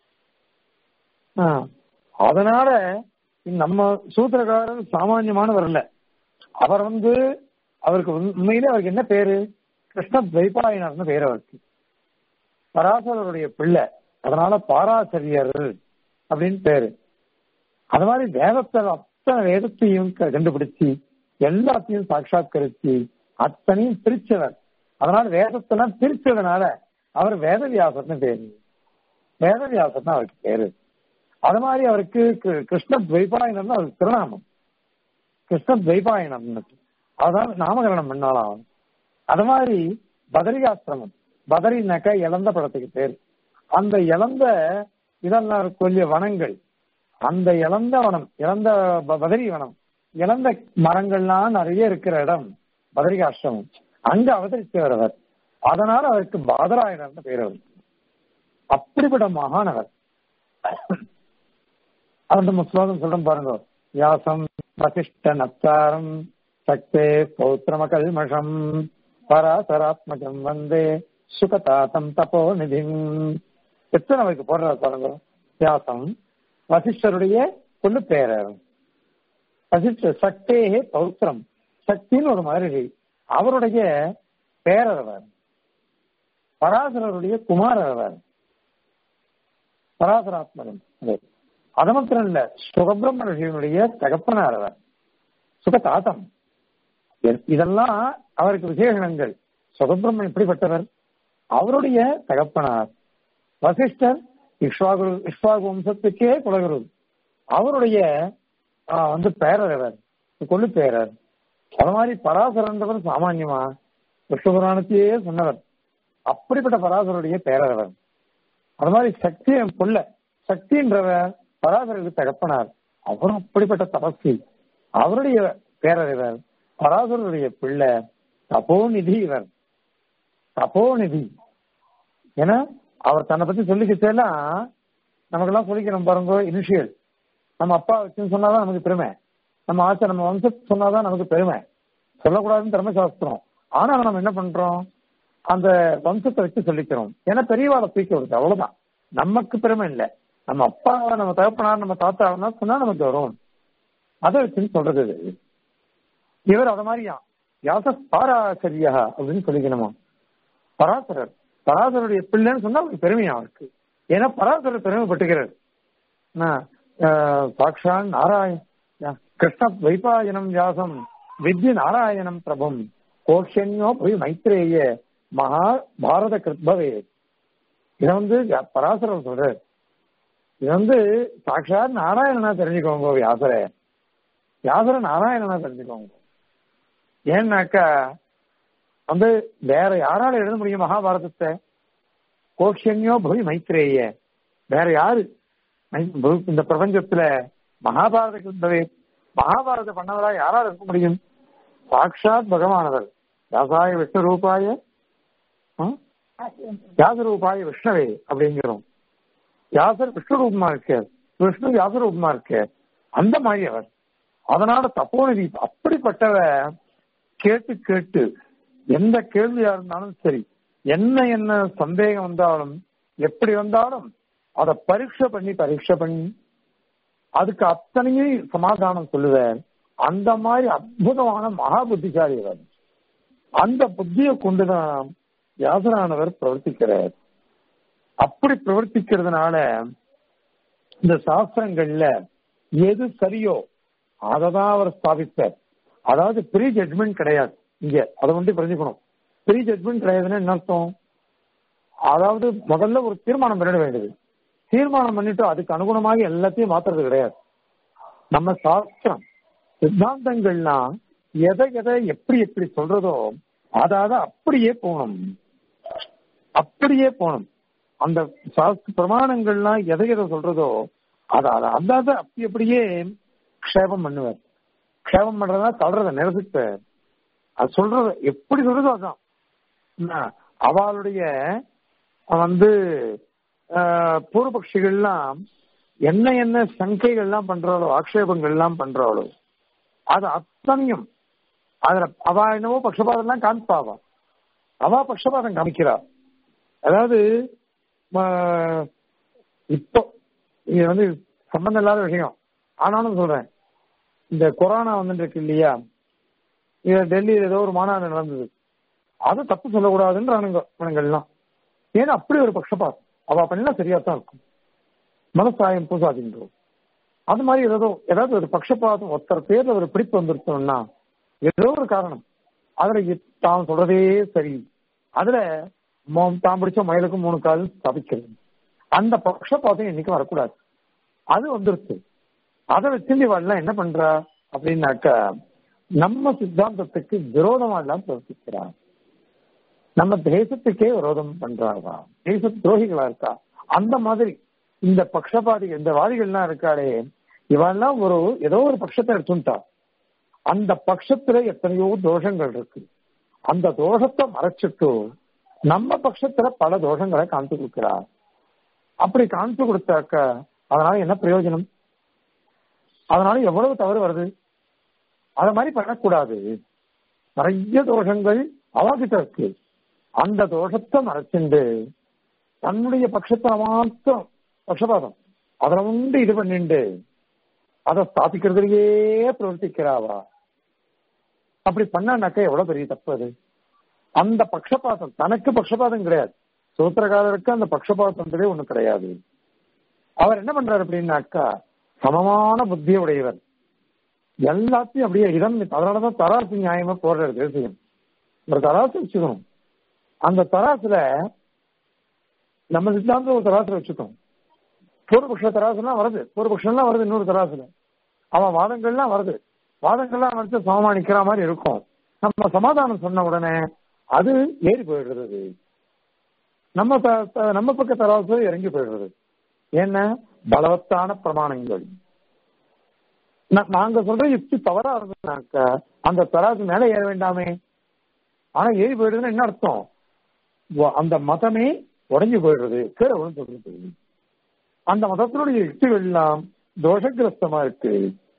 ஆ, அதனால நம்ம சூத்திரக்காரர் சாமானியமானவர் இல்ல அவர் வந்து அவருக்கு உண்மை- உண்மையிலே அவருக்கு என்ன பேரு கிருஷ்ண துவைபாயனர்னு பேர் அவருக்கு பராசரருடைய பிள்ளை அதனால பாராசரியர் அப்படின்னு பேரு அது மாதிரி வேதத்தில் அத்தனை வேதத்தையும் க- கண்டுபிடிச்சு எல்லாத்தையும் சாட்சாத்கரிச்சு அத்தனையும் பிரிச்சவர் அதனால வேதத்தெல்லாம் பிரிச்சதுனால அவர் வேதவியாசர்னு பேரு வேதவியாசர் தான் அவருக்கு பேரு அது மாதிரி அவருக்கு கி- கிருஷ்ண துவைபாயனம் அவருக்கு திருநாமம் கிருஷ்ண துவைபாயனம் அதான் நாமகரணம் பண்ணாலாம் அது மாதிரி பதரிகாசிரமம் பதரினாக்கா இழந்த படத்துக்கு பேர் அந்த இழந்த இதெல்லாம் இருக்கும் இல்லையா வனங்கள் அந்த இழந்த வனம் இழந்த ப- பதரி வனம் இழந்த மரங்கள்லாம் நிறைய இருக்கிற இடம் பதரிகாசிரமம் அங்க அவதரித்தவர் அவர் அதனால அவருக்கு பாதராயணர்னு பேர் அவருக்கு அப்படிப்பட்ட மகானவர் அவர் நம்ம ஸ்லோகம் சொல்றோம் பாருங்க யாசம் வசிஷ்ட நப்தாரம் சக்தே பௌத்திரம கல்மஷம் பராசராத்மஜம் வந்தே சுகதாத்தம் தபோ நிதிம் எத்தனை அவருக்கு போடுறாரு பாருங்க வியாசம் வசிஷ்டருடைய கொண்டு பேரர் வசிஷ்ட சக்தேகே பௌத்திரம் சக்தின்னு ஒரு மகரிஷி அவருடைய பேரர் அவர் பராசரருடைய குமாரர் அவர் பராசராத்மகன் அது அது மாத்திரம் இல்ல சுகபிரம்ம ரிஷியனுடைய தகப்பனார் அவர் சுகதாத்தம் எ- இதெல்லாம் அவருக்கு விசேஷணங்கள் சுகபிரம்மன் எப்படிப்பட்டவர் அவருடைய தகப்பனார் வசிஷ்டர் இக்ஷ்வாகு இக்ஷ்வாகு வம்சத்துக்கே குலகுரு அவருடைய ஆ, வந்து பேரர் அவர் கொள்ளு பேரர் அது மாதிரி பராசரன்றவர் சாமான்யமா விஷ்ணு புராணத்தையே சொன்னவர் அப்படிப்பட்ட பராசருடைய பேரர் அவர் அது மாதிரி சக்தி கொல்ல சக்தின்றவர் பராசருக்கு தகப்பனார் அவரும் அப்படிப்பட்ட தபஸ்வி அவருடைய பேரர் இவர் பராசருடைய பிள்ளை தபோநிதி இவர் தபோநிதி ஏன்னா அவர் தன்னை பத்தி சொல்லிக்கிட்டேலாம் நமக்கெல்லாம் சொல்லிக்கிறோம் பாருங்க இனிஷியல் நம்ம அப்பா வச்சுன்னு சொன்னாதான் நமக்கு பெருமை நம்ம ஆச்சா நம்ம வம்சத்தை சொன்னாதான் நமக்கு பெருமை சொல்லக்கூடாதுன்னு தர்மசாஸ்திரம் ஆனா நம்ம என்ன பண்றோம் அந்த வம்சத்தை வச்சு சொல்லிக்கிறோம் ஏன்னா பெரியவாளை தூக்கி விடுது அவ்வளவுதான் நமக்கு பெருமை இல்லை நம்ம அப்பா நம்ம தகப்பனார் நம்ம தாத்தா சொன்னா நமக்கு வரும் அதை வச்சுன்னு சொல்றது இது இவர் அத மாதிரியா யாச பாராசரியா அப்படின்னு சொல்லிக்கணுமா பராசரர் பராசருடைய பிள்ளைன்னு சொன்னா அவருக்கு பெருமையா அவருக்கு ஏன்னா பராசரர் பெருமைப்பட்டுகிறார் நான், ஆஹ், சாக்ஷான் நாராயண கிருஷ்ண வைபாயனம் வியாசம் வித்ய நாராயணம் பிரபும் கோஷன்யோ போய் மைத்ரேய மகா பாரத கிருத்பவே இதை வந்து பராசரர் சொல்றார் இது வந்து சாட்சாத் நாராயணனா தெரிஞ்சுக்கோங்க வியாசர வியாசர நாராயணனா தெரிஞ்சுக்கோங்க ஏன்னாக்கா வந்து வேற யாரால எழுத முடியும் மகாபாரதத்தை கோஷன்யோ பவி மைத்ரேய வேற யாரு மை- பு- இந்த பிரபஞ்சத்துல மகாபாரத கிருந்தவே மகாபாரத பண்ணவரா யாரால இருக்க முடியும் சாட்சாத் பகவானவர் வியாசாய விஷ்ணு ரூபாய ஆ? வியாசரூபாய விஷ்ணவே அப்படிங்கிறோம் வியாசர் விஷ்ணு ரூபமா இருக்க விஷ்ணு வியாச ரூபமா இருக்க அந்த மாதிரி அவர் அதனால தப்போநிதி அப்படிப்பட்டவ கேட்டு கேட்டு எந்த கேள்வியா இருந்தாலும் சரி என்ன என்ன சந்தேகம் வந்தாலும் எப்படி வந்தாலும் அதை பரீட்சை பண்ணி பரீட்சை பண்ணி அதுக்கு அத்தனையும் சமாதானம் சொல்லுவார் அந்த மாதிரி அற்புதமான மகா புத்திசாலி அவர் அந்த புத்தியை கொண்டுதான் வியாசரானவர் பிரவர்த்திக்கிறார் அப்படி பிரவர்த்திக்கிறதுனால இந்த சாஸ்திரங்கள்ல எது சரியோ அதை தான் அவர் ஸ்தாபித்தார் அதாவது ப்ரீ ஜட்மெண்ட் கிடையாது இங்க அதை வந்து புரிஞ்சுக்கணும் ப்ரீ ஜட்மெண்ட் கிடையாதுன்னா என்ன அர்த்தம் அதாவது முதல்ல ஒரு தீர்மானம் பண்ணிட வேண்டியது தீர்மானம் பண்ணிட்டு அதுக்கு அனுகுணமாக எல்லாத்தையும் மாத்துறது கிடையாது நம்ம சாஸ்திரம் சித்தாந்தங்கள்லாம் எதை எதை எப்படி எப்படி சொல்றதோ அதாவது அப்படியே போகணும் அப்படியே போகணும் அந்த சாஸ்திர பிரமாணங்கள்லாம் எதை எதை சொல்றதோ அதை அதாவது அப்படி அப்படியே க்ஷேபம் பண்ணுவார் க்ஷேபம் பண்றதா தள்ளுறத நிரசித்த அது சொல்றது எப்படி சொல்றதோ அதான் என்ன, அவளுடைய வந்து ஆஹ், பூர்வபக்ஷிகள்லாம் என்ன என்ன சங்கைகள்லாம் பண்றாளோ ஆக்ஷேபங்கள்லாம் பண்றாளோ அது அத்தனையும் அதுல அவ என்னவோ பட்சபாதம் காமிப்பாவா அவ பட்சபாதம் காமிக்கிறா அதாவது ம- இப்போ இது வந்து சம்பந்தம் இல்லாத விஷயம் ஆனாலும் சொல்றேன் இந்த கொரோனா வந்துட்டு இருக்கு இல்லையா இது டெல்லியில் ஏதோ ஒரு மாநாடு நடந்தது அது தப்பு சொல்லக்கூடாதுன்றானுங்க இவனுங்கள்லாம் ஏன்னா அப்படி ஒரு பட்சபாதம் அவ பண்ணினா சரியா தான் இருக்கும் மனசாயம் பூசாதீன்றோம் அது மாதிரி ஏதோ ஏதாவது ஒரு பட்சபாதம் ஒருத்தர் பேர்ல ஒரு பிடிப்பு வந்துருச்சோம்னா ஏதோ ஒரு காரணம் அதுல இ- தான் சொல்றதே சரி அதுல மோ- தான் பிடிச்ச மயிலுக்கு மூணு கால் தவிக்கிறது அந்த பட்சபாதம் என்னைக்கும் வரக்கூடாது அது வந்துருச்சு அதை வச்சு இவெல்லாம் என்ன பண்றா அப்படின்னாக்கா நம்ம சித்தாந்தத்துக்கு விரோதமா எல்லாம் பிரவர்த்திக்கிறா நம்ம தேசத்துக்கே விரோதம் பண்றாங்க தேச துரோகிகளா இருக்கா அந்த மாதிரி இந்த பக்ஷபாதி இந்த வாதிகள்லாம் இருக்காளே இவெல்லாம் ஒரு ஏதோ ஒரு பட்சத்தை எடுத்துட்டா அந்த பட்சத்துல எத்தனையோ தோஷங்கள் இருக்கு அந்த தோஷத்தை மறைச்சிட்டு நம்ம பட்சத்துல பல தோஷங்களை காமிச்சு கொடுக்கிறா அப்படி காமிச்சு கொடுத்தாக்க அதனால என்ன பிரயோஜனம் அதனால எவ்வளவு தவறு வருது அத மாதிரி பண்ணக்கூடாது நிறைய தோஷங்கள் அவகிட்ட இருக்கு அந்த தோஷத்தை மறைச்சுண்டு தன்னுடைய பட்சத்தை மாத்திரம் பட்சபாதம் அதுல உண்டு இது பண்ணிண்டு அதை ஸ்தாபிக்கிறதுலயே பிரவர்த்திக்கிறாவா அப்படி பண்ணானாக்கா எவ்வளவு பெரிய தப்பு அது அந்த பட்சபாதம் தனக்கு பட்சபாதம் கிடையாது சூத்திரகாரருக்கு அந்த பட்சபாதம்ன்றதே ஒண்ணு கிடையாது அவர் என்ன பண்றாரு அப்படின்னாக்கா சமமான புத்தியை உடையவர் எல்லாத்தையும் அப்படியே இடம் அதனாலதான் தராசு நியாயமா போடுறாரு தேசியம் ஒரு தராசு வச்சுக்கணும் அந்த தராசுல நம்ம சித்தாந்தம் ஒரு தராசுல வச்சுக்கணும் பூர்வபக்ஷ தராசுலாம் வருது பூர்வபக்ஷம்லாம் வருது இன்னொரு தராசுல அவன் வாதங்கள்லாம் வருது வாதங்கள்லாம் வச்சு சமமா நிக்கிற மாதிரி இருக்கும் நம்ம சமாதானம் சொன்ன உடனே அது ஏறி போயிடுறது நம்ம த- த- நம்ம பக்க தராசு இறங்கி போயிடுறது ஏன்னா பலவத்தான பிரமாணங்கள் நா- நாங்க சொல்ற யுக்தி தவறா இருந்ததுனாக்க அந்த தராசு மேல ஏற வேண்டாமே ஆனா ஏறி போயிடுதுன்னா என்ன அர்த்தம் வ- அந்த மதமே உடைஞ்சு போயிடுறது கீழே விழுந்து போயிடுது அந்த மதத்தினுடைய யுக்திகள் எல்லாம் தோஷகிரஸ்தமா இருக்கு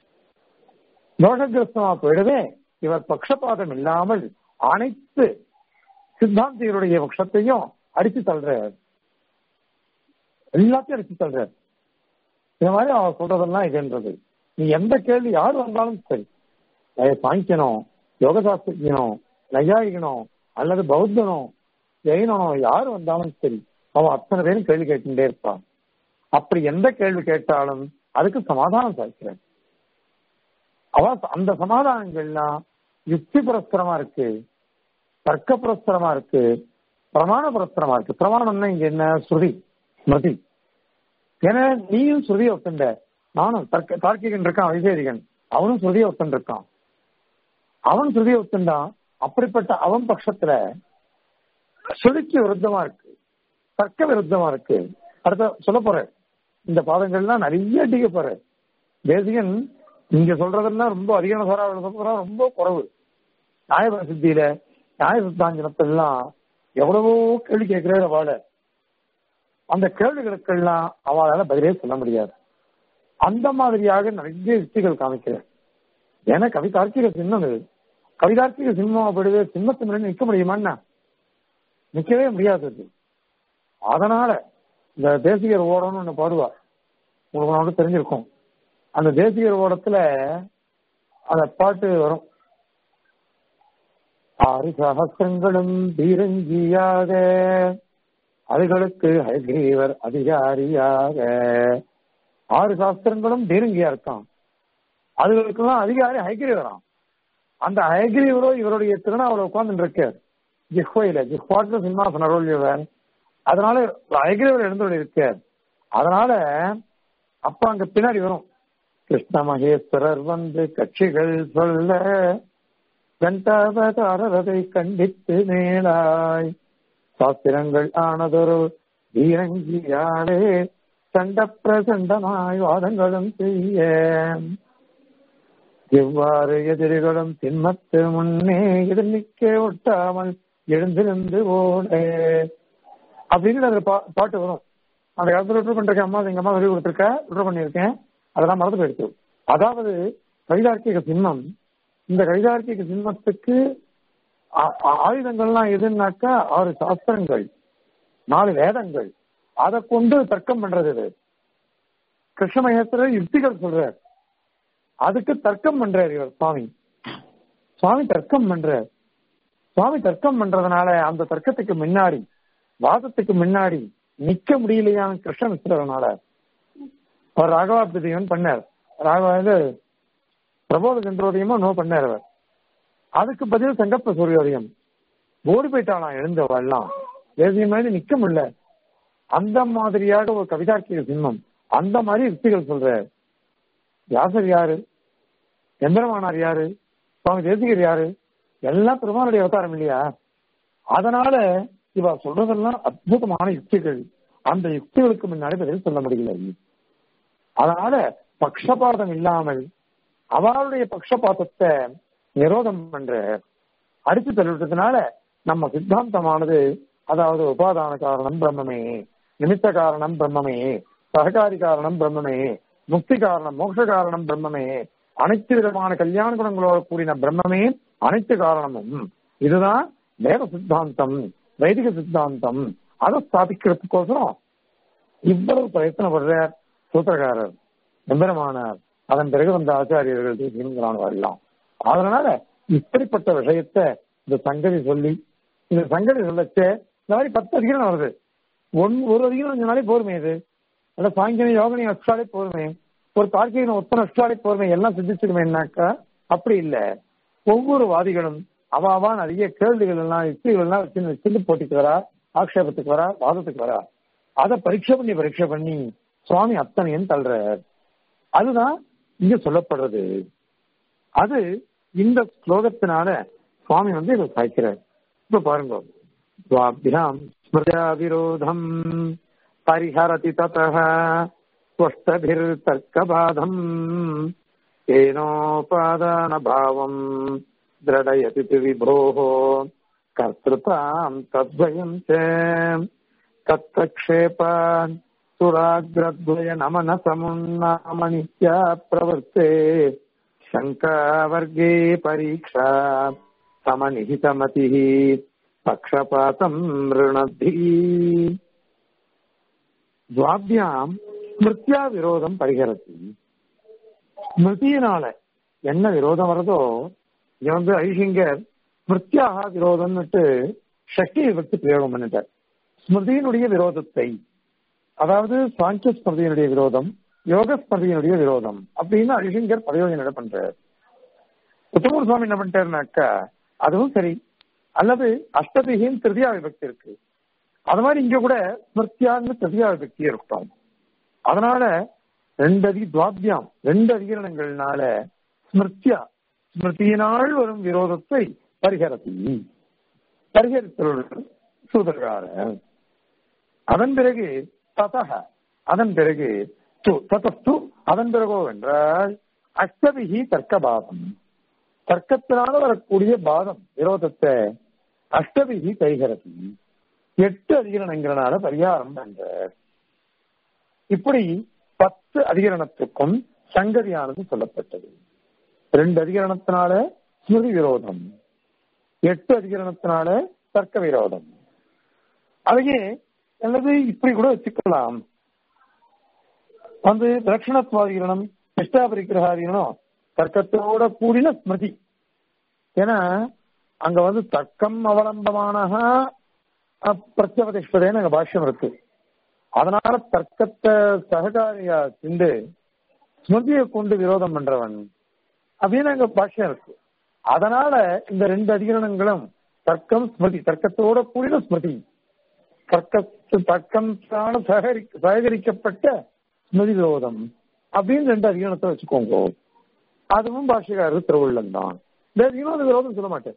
தோஷகிரஸ்தமா போயிடவே இவர் பக்ஷபாதம் இல்லாமல் அனைத்து சித்தாந்திகளுடைய பட்சத்தையும் அடித்து தள்ளுறார் எல்லாத்தையும் அடித்து தள்ளுறார் இந்த மாதிரி அவர் சொல்றதெல்லாம் இதுன்றது நீ எந்த கேள்வி யார் வந்தாலும் சரி அஹ் சாங்கியனோ யோகசாஸ்திரியனோ நையாயிகனோ அல்லது பௌத்தனோ ஜெயினனோ யார் வந்தாலும் சரி அவன் அத்தனை பேரும் கேள்வி கேட்டுட்டே இருப்பான் அப்படி எந்த கேள்வி கேட்டாலும் அதுக்கு சமாதானம் சாய்க்கிறார் அவ அந்த சமாதானங்கள்லாம் யுக்தி புரஸ்தரமா இருக்கு தர்க்க புரஸ்தரமா இருக்கு பிரமாண புரஸ்தரமா இருக்கு பிரமாணம்னா இங்க என்ன ஸ்ருதி ஸ்மிருதி ஏன்னா நீயும் ஸ்ருதியை ஒத்துண்ட நானும் தர்க்க தார்க்கிகன் இருக்கான் வைசேரிகன் அவனும் ஸ்ருதியை ஒத்துண்டு இருக்கான் அவன் ஸ்ருதியை ஒத்துண்டான் அப்படிப்பட்ட அவன் பட்சத்துல ஸ்ருதிக்கு விருத்தமா இருக்கு தர்க்க விருத்தமா இருக்கு அடுத்த சொல்ல போறேன் இந்த பாதங்கள்லாம் நிறைய அடிக்க போறேன் தேசிகன் நீங்க சொல்றதெல்லாம் ரொம்ப அதிகார சாரா ரொம்ப குறைவு நியாய சித்தியில நியாய சித்தாஞ்சனத்தெல்லாம் எவ்வளவோ கேள்வி கேட்கிறாரு அவளை அந்த கேள்விகளுக்கெல்லாம் அவளால பதிலே சொல்ல முடியாது அந்த மாதிரியாக நிறைய யுக்திகள் காமிக்கிறார் ஏன்னா கவிதார்க்கிக சின்னம் இது கவிதார்க்கிக சிம்மம் போயிடுது சிம்மத்து முன்னாடி நிற்க முடியுமான்னா நிக்கவே முடியாது அது அதனால இந்த தேசிகர் ஓடம்னு ஒண்ணு பாடுவா உங்களுக்கு ஒன்று தெரிஞ்சிருக்கும் அந்த தேசிகர் ஓடத்துல அந்த பாட்டு வரும் ஆறு சகசிரங்களும் பீரங்கியாக அதுகளுக்கு ஹயக்ரீவர் அதிகாரியாக ஆறு சாஸ்திரங்களும் பீரங்கியா இருக்கான் அதுகளுக்கெல்லாம் அதிகாரி ஹயக்ரீவராம் அந்த ஹயக்ரீவரோ இவருடைய திருநாவல உட்கார்ந்து இருக்கார் ஜிஹ்வையில ஜிஹ்வாட்டு சிம்மாசன அருள்யவர் அதனால ஹயக்ரீவர் எழுந்து இருக்கார் அதனால அப்ப அங்க பின்னாடி வரும் கிருஷ்ண மகேஸ்வரர் வந்து கட்சிகள் சொல்ல கண்டாவதாரரை கண்டித்து மேலாய் சாஸ்திரங்கள் ஆனதொரு வீரங்கியாலே சண்ட பிரசண்டமாய் வாதங்களும் செய்ய எவ்வாறு எதிரிகளும் திண்மத்து முன்னே எதிர் நிக்க ஒட்டாமல் எழுந்திருந்து ஓட அப்படின்னு அதுல பா- பாட்டு வரும் அந்த காலத்துல விட்டு பண்றேன் அம்மா எங்க அம்மா சொல்லி கொடுத்துருக்க விட்டு பண்ணியிருக்கேன் அதெல்லாம் மறந்து போயிடுச்சு அதாவது கைதார்க்கிக சின்னம் இந்த கைதார்க்கிக சின்னத்துக்கு ஆ- ஆ- ஆயுதங்கள்லாம் எதுன்னாக்கா ஆறு சாஸ்திரங்கள் நாலு வேதங்கள் அதை கொண்டு தர்க்கம் பண்றது இது கிருஷ்ணமயத்துல யுக்திகள் சொல்றார் அதுக்கு தர்க்கம் பண்றார் இவர் சுவாமி சுவாமி தர்க்கம் பண்றார் சுவாமி தர்க்கம் பண்றதுனால அந்த தர்க்கத்துக்கு முன்னாடி வாதத்துக்கு முன்னாடி நிக்க முடியலையான்னு கிருஷ்ணமிஸ்வரனால அவர் ராகவாபிதீவன் பண்ணார் ராகவா இது பிரபோத சந்திரோதயமோ நோ பண்ணார் அவர் அதுக்கு பதில் சங்கப்ப சூரியோதயம் ஓடி போயிட்டாலாம் எழுந்தவெல்லாம் தேசியம் மாதிரி நிக்க முடியல அந்த மாதிரியாக ஒரு கவிதார்க்கிக சின்னம் அந்த மாதிரி யுக்திகள் சொல்றார் வியாசர் யாரு எந்திரமானார் யாரு சுவாமி தேசிகர் யாரு எல்லாம் பெருமானுடைய அவதாரம் இல்லையா அதனால இவ சொல்றதெல்லாம் அற்புதமான யுக்திகள் அந்த யுக்திகளுக்கு முன்னாடி பதில் சொல்ல முடியல அதனால பக்ஷபாதம் இல்லாமல் அவருடைய பக்ஷபாதத்தை நிரோதம் பண்ற அடித்து தள்ளிவிட்டதுனால நம்ம சித்தாந்தமானது அதாவது உபாதான காரணம் பிரம்மமே நிமித்த காரணம் பிரம்மமே சககாரி காரணம் பிரம்மமே முக்தி காரணம் மோட்ச காரணம் பிரம்மமே அனைத்து விதமான கல்யாண குணங்களோடு கூடின பிரம்மமே அனைத்து காரணமும் இதுதான் வேத சித்தாந்தம் வைதிக சித்தாந்தம் அதை ஸ்தாபிக்கிறதுக்கோசரம் இவ்வளவு பிரயத்தனப்படுற சூத்திரக்காரர் எம்பெருமானார் அதன் பிறகு வந்த ஆச்சாரியர்கள் தேசியங்கிறான் வரலாம் அதனால இப்படிப்பட்ட விஷயத்தை இந்த சங்கதி சொல்லி இந்த சங்கதி சொல்லச்சே இந்த மாதிரி பத்து அதிகாரம் வருது ஒன் ஒரு அதிகாரம் சொன்னாலே போருமே இது அல்ல சாயங்காலம் யோகனி அஷ்டாலே போருமே ஒரு தார்க்கிகன் ஒத்தனை அஷ்டாலே போருமே எல்லாம் சிந்திச்சுக்குமேனாக்கா அப்படி இல்ல ஒவ்வொரு வாதிகளும் அவ அவா நிறைய கேள்விகள் எல்லாம் யுக்திகள் எல்லாம் வச்சு வச்சுட்டு போட்டிக்கு வரா ஆக்ஷேபத்துக்கு வரா வாதத்துக்கு வரா அதை பரீட்சை பண்ணி பரீட்சை பண்ணி சுவாமி அத்தனையும் தள்ளுறார் அதுதான் இங்க சொல்லப்படுறது அது இந்த ஸ்லோகத்தினால சுவாமி வந்து இதை சாய்க்கிறார் இப்ப பாருங்க துவாபியாம் ஸ்மிருதா விரோதம் பரிஹரதி ததः ஸ்வஷ்டபிர்தர்க்கபாதம் ஏனோபாதானபாவம் द्रडयति तु विभोः कर्तृताम् तद्वयम् च तत्प्रक्षेपान् सुराग्रद्वय नमनसमुन्नामनित्या प्रवृत्ते शङ्कावर्गे परीक्षा समनिहितमतिः पक्षपातम् ऋणद्धि द्वाभ्याम् ஸ்மிருத்தியா விரோதம் பரிகரத்தி ஸ்மிருதியினால என்ன விரோதம் வருதோ இங்க வந்து ஐஷிங்கர் ஸ்மிருத்தியாக விரோதம்னுட்டு சக்தி விபக்தி பிரயோகம் பண்ணிட்டார் ஸ்மிருதியினுடைய விரோதத்தை அதாவது சாங்கிய ஸ்மிருதியினுடைய விரோதம் யோக ஸ்மிருதியினுடைய விரோதம் அப்படின்னு ஐஷிங்கர் பிரயோஜனம் பண்றார் உத்தமூர் சுவாமி என்ன பண்ணிட்டாருனாக்கா அதுவும் சரி அல்லது அஷ்டதிகின் திருதியா விபக்தி இருக்கு அது மாதிரி இங்க கூட ஸ்மிருத்தியான்னு திருதியா விபக்தி இருக்கட்டும் அதனால ரெண்டு அதி துவாபியாம் ரெண்டு அதிகரணங்கள்னால ஸ்மிருத்தியா ஸ்மிருதியினால் வரும் விரோதத்தை பரிகரத்தி பரிகரித்தல் சூதர்கார அதன் பிறகு ததக அதன் பிறகு து ததஸ்து அதன் பிறகோ என்றால் அஷ்டபிகி தர்க்கபாதம் தர்க்கத்தினால வரக்கூடிய பாதம் விரோதத்தை அஷ்டபிகி பரிகரத்தி எட்டு அதிகரணங்கிறனால பரிகாரம் பண்ற இப்படி பத்து அதிகரணத்துக்கும் சங்கதியானது சொல்லப்பட்டது ரெண்டு அதிகரணத்தினால ஸ்மிருதி விரோதம் எட்டு அதிகரணத்தினால தர்க்க விரோதம் அதையே அல்லது இப்படி கூட வச்சுக்கலாம் வந்து தட்சிணத்வாதிகரணம் நிஷ்டாபரிகிரகாதீனம் தர்க்கத்தோட கூடின ஸ்மிருதி ஏன்னா அங்க வந்து தர்க்கம் அவலம்பமான பிரத்யபதிஷ்பதேன்னு அங்க பாஷ்யம் இருக்கு அதனால தர்க்கத்தை சககாரியா சிந்து ஸ்மிருதியை கொண்டு விரோதம் பண்றவன் அப்படின்னு அங்க பாஷ்யம் இருக்கு அதனால இந்த ரெண்டு அதிகரணங்களும் தர்க்கம் ஸ்மிருதி தர்க்கத்தோட கூடின ஸ்மிருதி தர்க்கத்து தர்க்கத்தான சகரி சககரிக்கப்பட்ட ஸ்மிருதி விரோதம் அப்படின்னு ரெண்டு அதிகரணத்தை வச்சுக்கோங்க அதுவும் பாஷகாரர் திருவள்ளம் தான் தேசிகனும் அது விரோதம் சொல்ல மாட்டேன்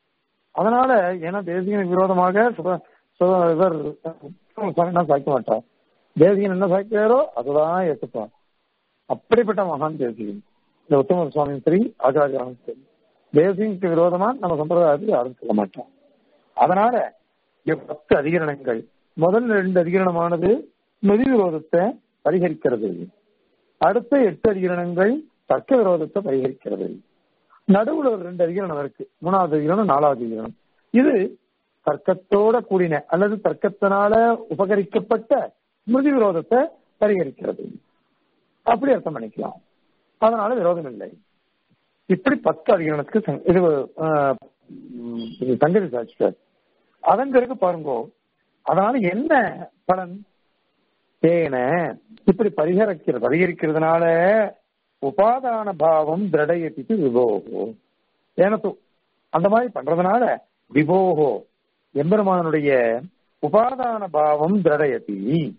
அதனால ஏன்னா தேசிகனுக்கு விரோதமாக சுப- சு- இவர் என்ன சாய்க்க மாட்டார் தேசிகன் என்ன சாய்க்கிறாரோ அதுதான் ஏற்றுப்பார் அப்படிப்பட்ட மகான் தேசிகன் இந்த உத்தம சுவாமியும் சரி ஆச்சாரியாவும் சரி தேசிகனுக்கு விரோதமா நம்ம சம்பிரதாயத்தில் யாரும் சொல்ல மாட்டோம் அதனால இங்க பத்து அதிகரணங்கள் முதல் ரெண்டு அதிகரணமானது ஸ்மிருதி விரோதத்தை பரிகரிக்கிறது அடுத்த எட்டு அதிகரணங்கள் தர்க்க விரோதத்தை பரிகரிக்கிறது நடுவுல ஒரு ரெண்டு அதிகரணம் இருக்கு மூணாவது அதிகரணம் நாலாவது அதிகரணம் இது தர்க்கத்தோட கூடின அல்லது தர்க்கத்தினால உபகரிக்கப்பட்ட ஸ்மிருதி விரோதத்தை பரிகரிக்கிறது அப்படி அர்த்தம் பண்ணிக்கலாம் அதனால விரோதம் இல்லை இப்படி பத்து அதிகரணத்துக்கு சங்க- இது ஆஹ், உம், இது சங்கதி சாட்சியார் அதன் பிறகு பாருங்க அதனால என்ன பலன் தேன இப்படி பரிகரிக்கிற பரிகரிக்கிறதுனால உபாதான பாவம் திரடயத்திக்கு விபோகோ ஏனத்து அந்த மாதிரி பண்றதுனால விபோகோ எம்பெருமானுடைய உபாதான பாவம் திரடயதி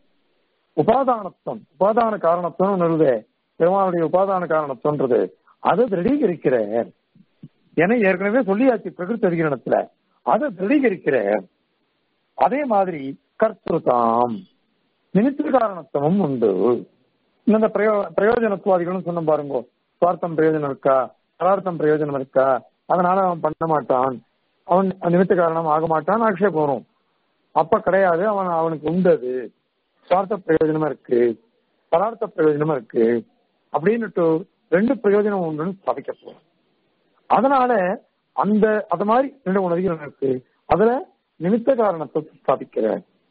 உபாதானத்துவம் உபாதான காரணத்துவம் வருது பெருமானுடைய உபாதான காரணத்துவன்றது அதை திருடீகரிக்கிறார் என ஏற்கனவே சொல்லியாச்சு பிரகிருத்த அதிகரணத்துல அதை திருடீகரிக்கிறார் அதே மாதிரி கர்த்ததாம் நிமித்த காரணத்துவமும் உண்டு இந்த பிரயோ பிரயோஜனத்துவாதிகளும் சொன்ன பாருங்க சுவார்த்தம் பிரயோஜனம் இருக்கா பரார்த்தம் பிரயோஜனம் இருக்கா அதனால அவன் பண்ண மாட்டான் அவன் நிமித்த காரணம் ஆக மாட்டான் ஆக்ஷேபம் வரும் அப்ப கிடையாது அவன் அவனுக்கு உண்டு அது சுவார்த்த பிரயோஜனமா இருக்கு பரார்த்த பிரயோஜனமா இருக்கு அப்படின்னுட்டு ரெண்டு பிரயோஜனம் உண்டுன்னு ஸ்தாபிக்க போறோம் அதனால அந்த அது மாதிரி ரெண்டு மூணு அதிகாரம் இருக்கு அதுல நிமித்த காரணத்தை ஸ்தாபிக்கிற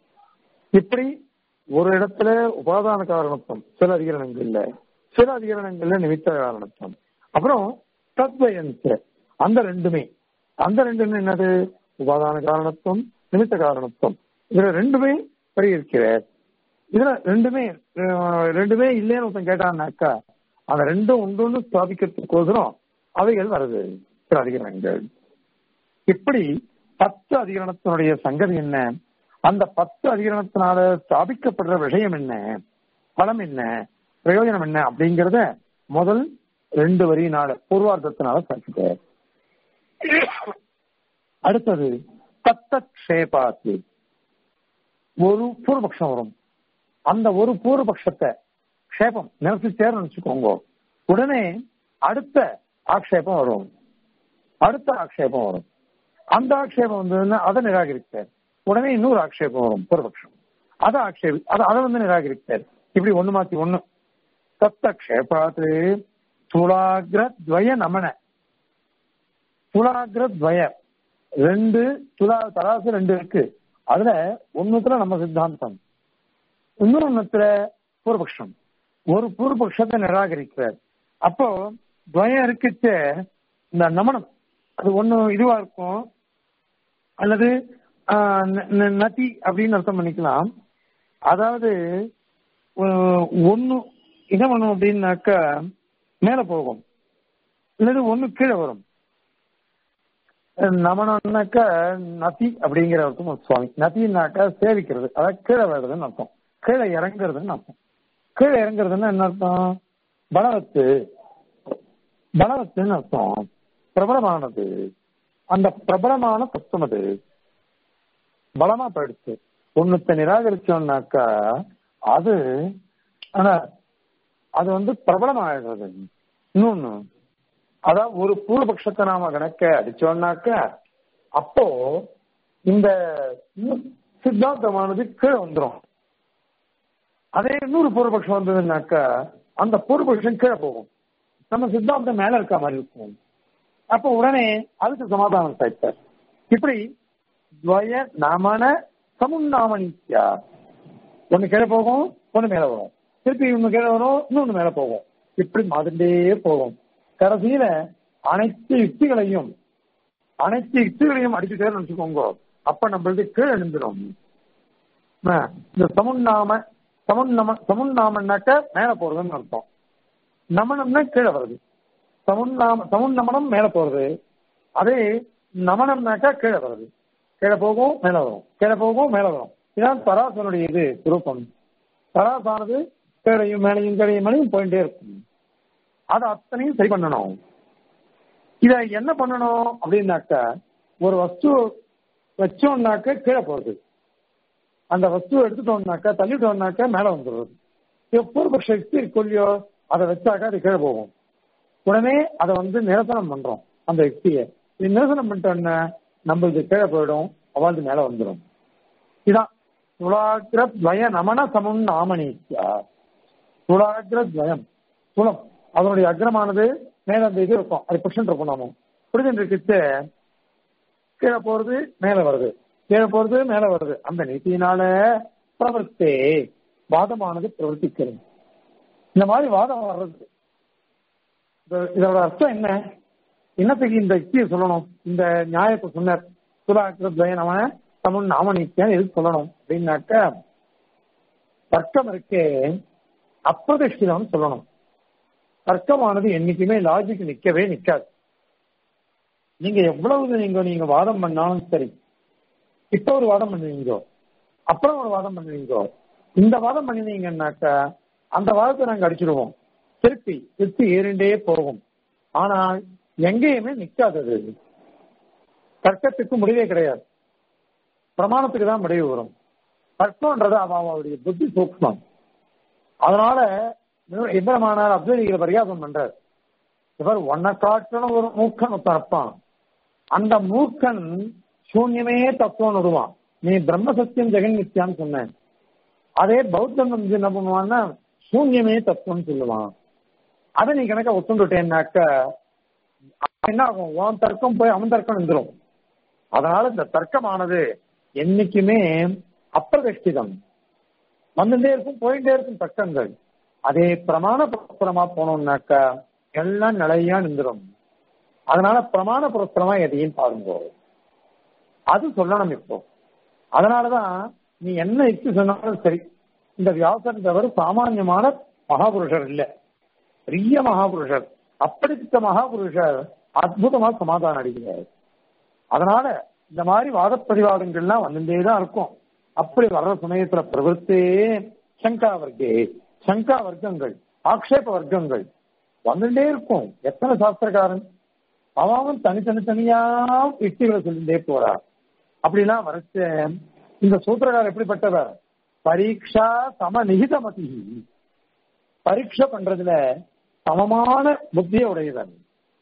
இப்படி ஒரு இடத்துல உபாதான காரணத்துவம் சில அதிகரணங்கள்ல சில அதிகரணங்கள்ல நிமித்த காரணத்துவம் அப்புறம் தத்வயன்ச அந்த ரெண்டுமே அந்த ரெண்டுமே என்னது உபாதான காரணத்துவம் நிமித்த காரணத்துவம் இதுல ரெண்டுமே பரிகரிக்கிறார் இதுல ரெண்டுமே அஹ், ரெண்டுமே இல்லைன்னு ஒருத்தன் கேட்டான்னாக்கா அந்த ரெண்டும் உண்டுன்னு ஸ்தாபிக்கிறதுக்கோசரம் அவைகள் வருது சில அதிகரணங்கள் இப்படி பத்து அதிகரணத்தினுடைய சங்கதி என்ன அந்த பத்து அதிகரணத்தினால ஸ்தாபிக்கப்படுற விஷயம் என்ன பலம் என்ன பிரயோஜனம் என்ன அப்படிங்கறத முதல் ரெண்டு வரியினால பூர்வார்த்தத்தினால சாதிக்க அடுத்தது தத்த க்ஷேபாத்து ஒரு பூர்வபக்ஷம் வரும் அந்த ஒரு பூர்வபக்ஷத்தை க்ஷேபம் நிரசிச்சேர்னு வச்சுக்கோங்க உடனே அடுத்த ஆக்ஷேபம் வரும் அடுத்த ஆக்ஷேபம் வரும் அந்த ஆக்ஷேபம் வந்ததுன்னா அதை நிராகரிப்பார் உடனே இன்னொரு ஆக்ஷேபம் வரும் பூர்வபக்ஷம் அதை ஆக்ஷேபி அதை அதை வந்து நிராகரிப்பார் இப்படி ஒண்ணு மாத்தி ஒண்ணு தத்த க்ஷேபாத்து துலாகிர துவய நமன துலாகிர துவய ரெண்டு துலா தராசு ரெண்டு இருக்கு அதுல ஒண்ணுத்துல நம்ம சித்தாந்தம் இன்னொன்னுத்துல பூர்வபக்ஷம் ஒரு பூர்வபக்ஷத்தை நிராகரிக்கிறார் அப்போ துவயம் இருக்குச்ச இந்த நமனம் அது ஒண்ணு இதுவா இருக்கும் அல்லது ஆஹ், ந- ந- நதி அப்படின்னு அர்த்தம் பண்ணிக்கலாம் அதாவது ஒ- ஒண்ணு என்ன பண்ணும் அப்படின்னாக்கா மேல போகும் இல்லது ஒண்ணு கீழே வரும் நமனம்னாக்கா நதி அப்படிங்கிற அர்த்தம் ஒரு சுவாமி நதினாக்கா சேவிக்கிறது அதாவது கீழே வருதுன்னு அர்த்தம் கீழே இறங்குறதுன்னு அர்த்தம் கீழே இறங்குறதுன்னா என்ன அர்த்தம் பலவத்து பலவத்துன்னு அர்த்தம் பிரபலமானது அந்த பிரபலமான தத்துவம் அது பலமா போயிடுச்சு ஒண்ணுத்த நிராகரிச்சோம்னாக்கா அது ஆனா அது வந்து பிரபலமாயிடுறது இன்னொன்னு அதான் ஒரு பூர்வபக்ஷத்தை நாம கணக்க அடிச்சோம்னாக்க அப்போ இந்த சித்தாந்தமானது கீழே வந்துரும் அதே இன்னொரு பூர்வபக்ஷம் வந்ததுன்னாக்கா அந்த பூர்வபக்ஷம் கீழே போகும் நம்ம சித்தாந்தம் மேல இருக்க மாதிரி இருக்கும் அப்போ உடனே அதுக்கு சமாதானம் சாய்ப்பார் இப்படி துவய நமன சமுன்னாமனித்யா ஒண்ணு கீழே போகும் ஒண்ணு மேல வரும் திருப்பி ஒண்ணு கீழே வரும் இன்னொன்னு மேல போகும் இப்படி மாதிரியே போகும் கடைசியில அனைத்து யுக்திகளையும் அனைத்து யுக்திகளையும் அடிச்சுட்டே நினைச்சுக்கோங்க அப்ப நம்மளுக்கு கீழே எழுந்துடும் இந்த சமுன்னாம சமுன்னம சமுன்னாமன்னாக்க மேல போறதுன்னு அர்த்தம் நமனம்னா கீழே வருது சமுன்னாம சமுன்னமனம் மேல போறது அதே நமனம்னாக்கா கீழே வருது கீழே போகும் மேல வரும் கீழே போகும் மேல வரும் இதான் பராசனுடைய இது குரூப்பம் பராசானது கீழையும் மேலையும் கீழையும் மேலையும் போயிட்டே இருக்கும் அதை அத்தனையும் சரி பண்ணணும் இத என்ன பண்ணணும் அப்படின்னாக்க ஒரு வஸ்து வச்சோம்னாக்க கீழே போறது அந்த வஸ்துவை எடுத்துட்டோம்னாக்கா தள்ளிட்டோம்னாக்கா மேல வந்துடுறது பூர்வபக்ஷ யுக்தி கொல்லியோ அதை வச்சாக்கா அது கீழே போகும் உடனே அதை வந்து நிரசனம் பண்றோம் அந்த யுக்தியை இது நிரசனம் பண்ணிட்டோம்னா நம்மளுக்கு கீழே போயிடும் அவளுக்கு மேல வந்துடும் இதான் துளாகிர துவய நமன சமம் நாமனீக்கியா துளாகிர துவயம் துளம் அதனுடைய அக்ரமானது மேல அந்த இது இருக்கும் அது புஷன் இருக்கும் நாமும் புரிஞ்சுட்டு இருக்கிறது கீழே போறது மேல வருது கீழே போறது மேல வருது அந்த நீதியினால பிரவர்த்தே வாதமானது பிரவர்த்திக்கிறது இந்த மாதிரி வாதம் வர்றது இதோட அர்த்தம் என்ன என்னத்துக்கு இந்த யுக்தியை சொல்லணும் இந்த நியாயத்தை சொன்னார் சுலாக்கிரத்வயன் அவன் தமிழ் நாமனித்தியான் எதுக்கு சொல்லணும் அப்படின்னாக்க தர்க்கம் இருக்கே அப்பிரதிஷ்டிதம் சொல்லணும் தர்க்கமானது என்னைக்குமே லாஜிக் நிக்கவே நிக்காது நீங்க எவ்வளவு நீங்க நீங்க வாதம் பண்ணாலும் சரி இப்ப ஒரு வாதம் பண்ணுவீங்க அப்புறம் ஒரு வாதம் பண்ணுவீங்க இந்த வாதம் பண்ணினீங்கன்னாக்க அந்த வாதத்தை நாங்க அடிச்சிடுவோம் திருப்பி திருப்பி ஏறிண்டே போகும் ஆனால் எங்கேயுமே நிக்காதது தர்க்கத்துக்கு முடிவே கிடையாது பிரமாணத்துக்கு தான் முடிவு வரும் தர்க்கம்ன்றது அவனுடைய புத்தி சூக்மம் அதனால இவ்வளமானார் அப்துல்கிற பரியாசம் பண்றார் இவர் ஒன்ன காட்டணும் ஒரு மூக்கன் ஒருத்தன் அந்த மூக்கன் சூன்யமே தத்துவம் விடுவான் நீ பிரம்ம சத்தியம் ஜெகன் நித்யான்னு சொன்னேன் அதே பௌத்தம் வந்து என்ன பண்ணுவான்னா சூன்யமே தத்துவம்னு சொல்லுவான் அதை நீ கணக்க ஒத்துண்டுட்டேன்னாக்க என்ன ஆகும் உன் தர்க்கம் போய் அவன் தர்க்கம் வந்துடும் அதனால இந்த தர்க்கமானது என்னைக்குமே அப்பிரதிஷ்டிதம் வந்துட்டே இருக்கும் போயிட்டே இருக்கும் தர்க்கங்கள் அதே பிரமாண புரஸ்தரமா போனோம்னாக்க எல்லாம் நிலையா நின்றுடும் அதனால பிரமாண புரஸ்தரமா எதையும் பாருங்க அது சொல்லணும் இப்போ அதனாலதான் நீ என்ன யுக்தி சொன்னாலும் சரி இந்த வியாசன்றவர் சாமானியமான மகாபுருஷர் இல்ல பெரிய மகாபுருஷர் அப்படிப்பட்ட மகாபுருஷர் அற்புதமா சமாதானம் அடிக்கிறார் அதனால இந்த மாதிரி வாதப்பரிவாதங்கள்லாம் வந்துட்டே தான் இருக்கும் அப்படி வர்ற சமயத்துல பிரவருத்தே சங்கா வர்க்கே சங்கா வர்க்கங்கள் ஆக்ஷேப வர்க்கங்கள் வந்துட்டே இருக்கும் எத்தனை சாஸ்திரக்காரன் அவன் தனித்தனி தனியா யுக்திகளை சொல்லிட்டே போறா அப்படிலாம் வரைச்ச இந்த சூத்திரக்காரர் எப்படிப்பட்டவர் பரீட்சா சம நிகிதமதி பரீட்சை பண்றதுல சமமான புத்திய உடையவர்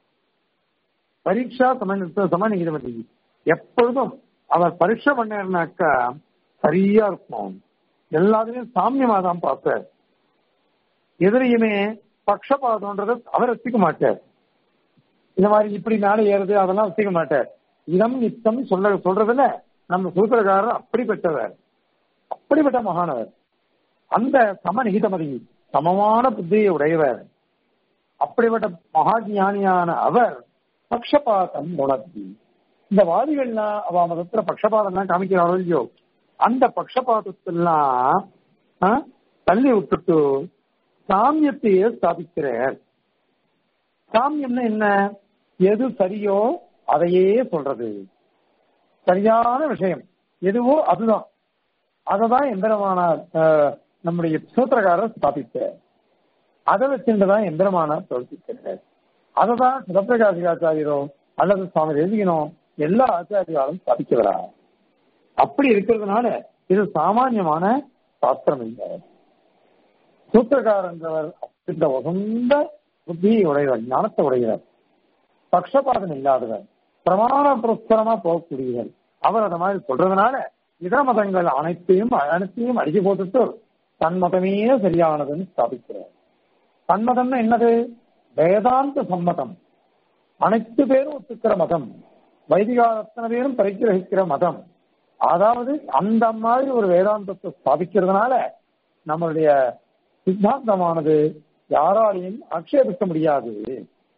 பரீட்சா சம சம நிகிதமதி எப்பொழுதும் அவர் பரீட்சை பண்ணாருனாக்கா சரியா இருக்கும் எல்லாத்துலயும் சாமியமா தான் பார்ப்பார் எதிரையுமே பக்ஷபாதம்ன்றது அவர் வச்சுக்க மாட்டார் இந்த மாதிரி இப்படி மேலே ஏறுது அதெல்லாம் வச்சுக்க மாட்டார் இதம் நித்தம் சொல்ல சொல்றதுல நம்ம சூத்திரக்காரர் அப்படிப்பட்டவர் அப்படிப்பட்ட மகானவர் அந்த சமநிகிதமதி சமமான புத்தியை உடையவர் அப்படிப்பட்ட மகா ஞானியான அவர் பக்ஷபாதம் உணர்த்தி இந்த வாதிகள்லாம் அவ மதத்துல பக்ஷபாதம்லாம் காமிக்கிறாரோ இல்லையோ அந்த பக்ஷபாதத்தெல்லாம் தள்ளி விட்டுட்டு சாமியத்தையே ஸ்தாபிக்கிறார் சாமியம்னா என்ன எது சரியோ அதையே சொல்றது சரியான விஷயம் எதுவோ அதுதான் அததான் எந்திரமானார் நம்முடைய சூத்திரக்காரர் ஸ்தாபித்தார் அதை வச்சுட்டுதான் எந்திரமானார் பிரவர்த்திக்கிறார் அதை தான் சிவபிரகாசிகாச்சாரியரோ அல்லது சுவாமி தேசிகனோ எல்லா ஆச்சாரியாலும் ஸ்தாபிக்கிறா அப்படி இருக்கிறதுனால இது சாமானியமான சாஸ்திரம் இல்லை சூத்திரக்காரன்றவர் இந்த உகந்த புத்தியை உடையவர் ஞானத்தை உடையவர் பக்ஷபாதம் இல்லாதவர் பிரமாண புரஸ்கரமா போகக்கூடியவர் அவர் அந்த மாதிரி சொல்றதுனால இதர மதங்கள் அனைத்தையும் அனைத்தையும் அடிச்சு போட்டுட்டு தன் மதமே சரியானதுன்னு ஸ்தாபிக்கிறார் தன்மதம்னா என்னது வேதாந்த சம்மதம் அனைத்து பேரும் ஒத்துக்கிற மதம் வைதிகால அத்தனை பேரும் பரிகிரகிக்கிற மதம் அதாவது அந்த மாதிரி ஒரு வேதாந்தத்தை ஸ்தாபிக்கிறதுனால நம்மளுடைய சித்தாந்தமானது யாராலையும் ஆட்சேபிக்க முடியாது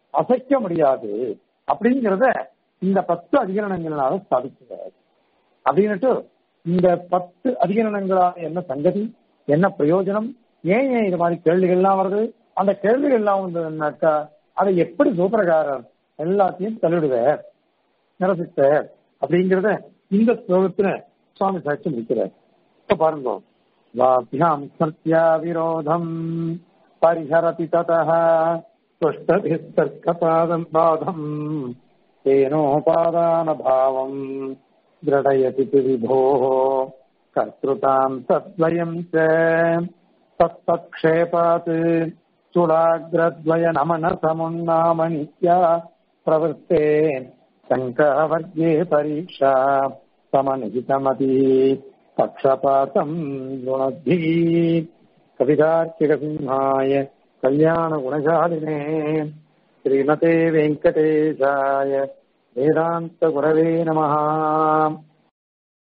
அசைக்க முடியாது அப்படிங்கிறத இந்த பத்து அதிகரணங்களால ஸ்தாபிக்கிறார் அப்படின்னுட்டு இந்த பத்து அதிகரணங்களால என்ன சங்கதி என்ன பிரயோஜனம் ஏன் ஏன் இது மாதிரி கேள்விகள்லாம் வருது அந்த கேள்விகள்லாம் வந்ததுன்னாக்கா அதை எப்படி சூத்திரகாரர் எல்லாத்தையும் தள்ளிடுவார் நிரசித்தார் அப்படிங்கிறத இந்த ஸ்லோகத்துல சுவாமி சாட்சி முடிக்கிறார் இப்ப பாருங்க வாபியாம் சத்யா விரோதம் பரிஹரதி ததः துஷ்டபிஸ்தர்க்கபாதம் பாதம் तेनोपादानभावम् दृढयति तु विभोः कर्तृताम् तद्वयम् च तत्तत्क्षेपात् चूडाग्रद्वयनमनसमुन्नामनित्या प्रवृत्ते शङ्कावर्गे परीक्षा समनिहितमति पक्षपातम् गुणद्भिः कवितार्किकसिंहाय कल्याणगुणशालिने श्रीमते वेङ्कटेशाय वेदान्तगुरवे नमः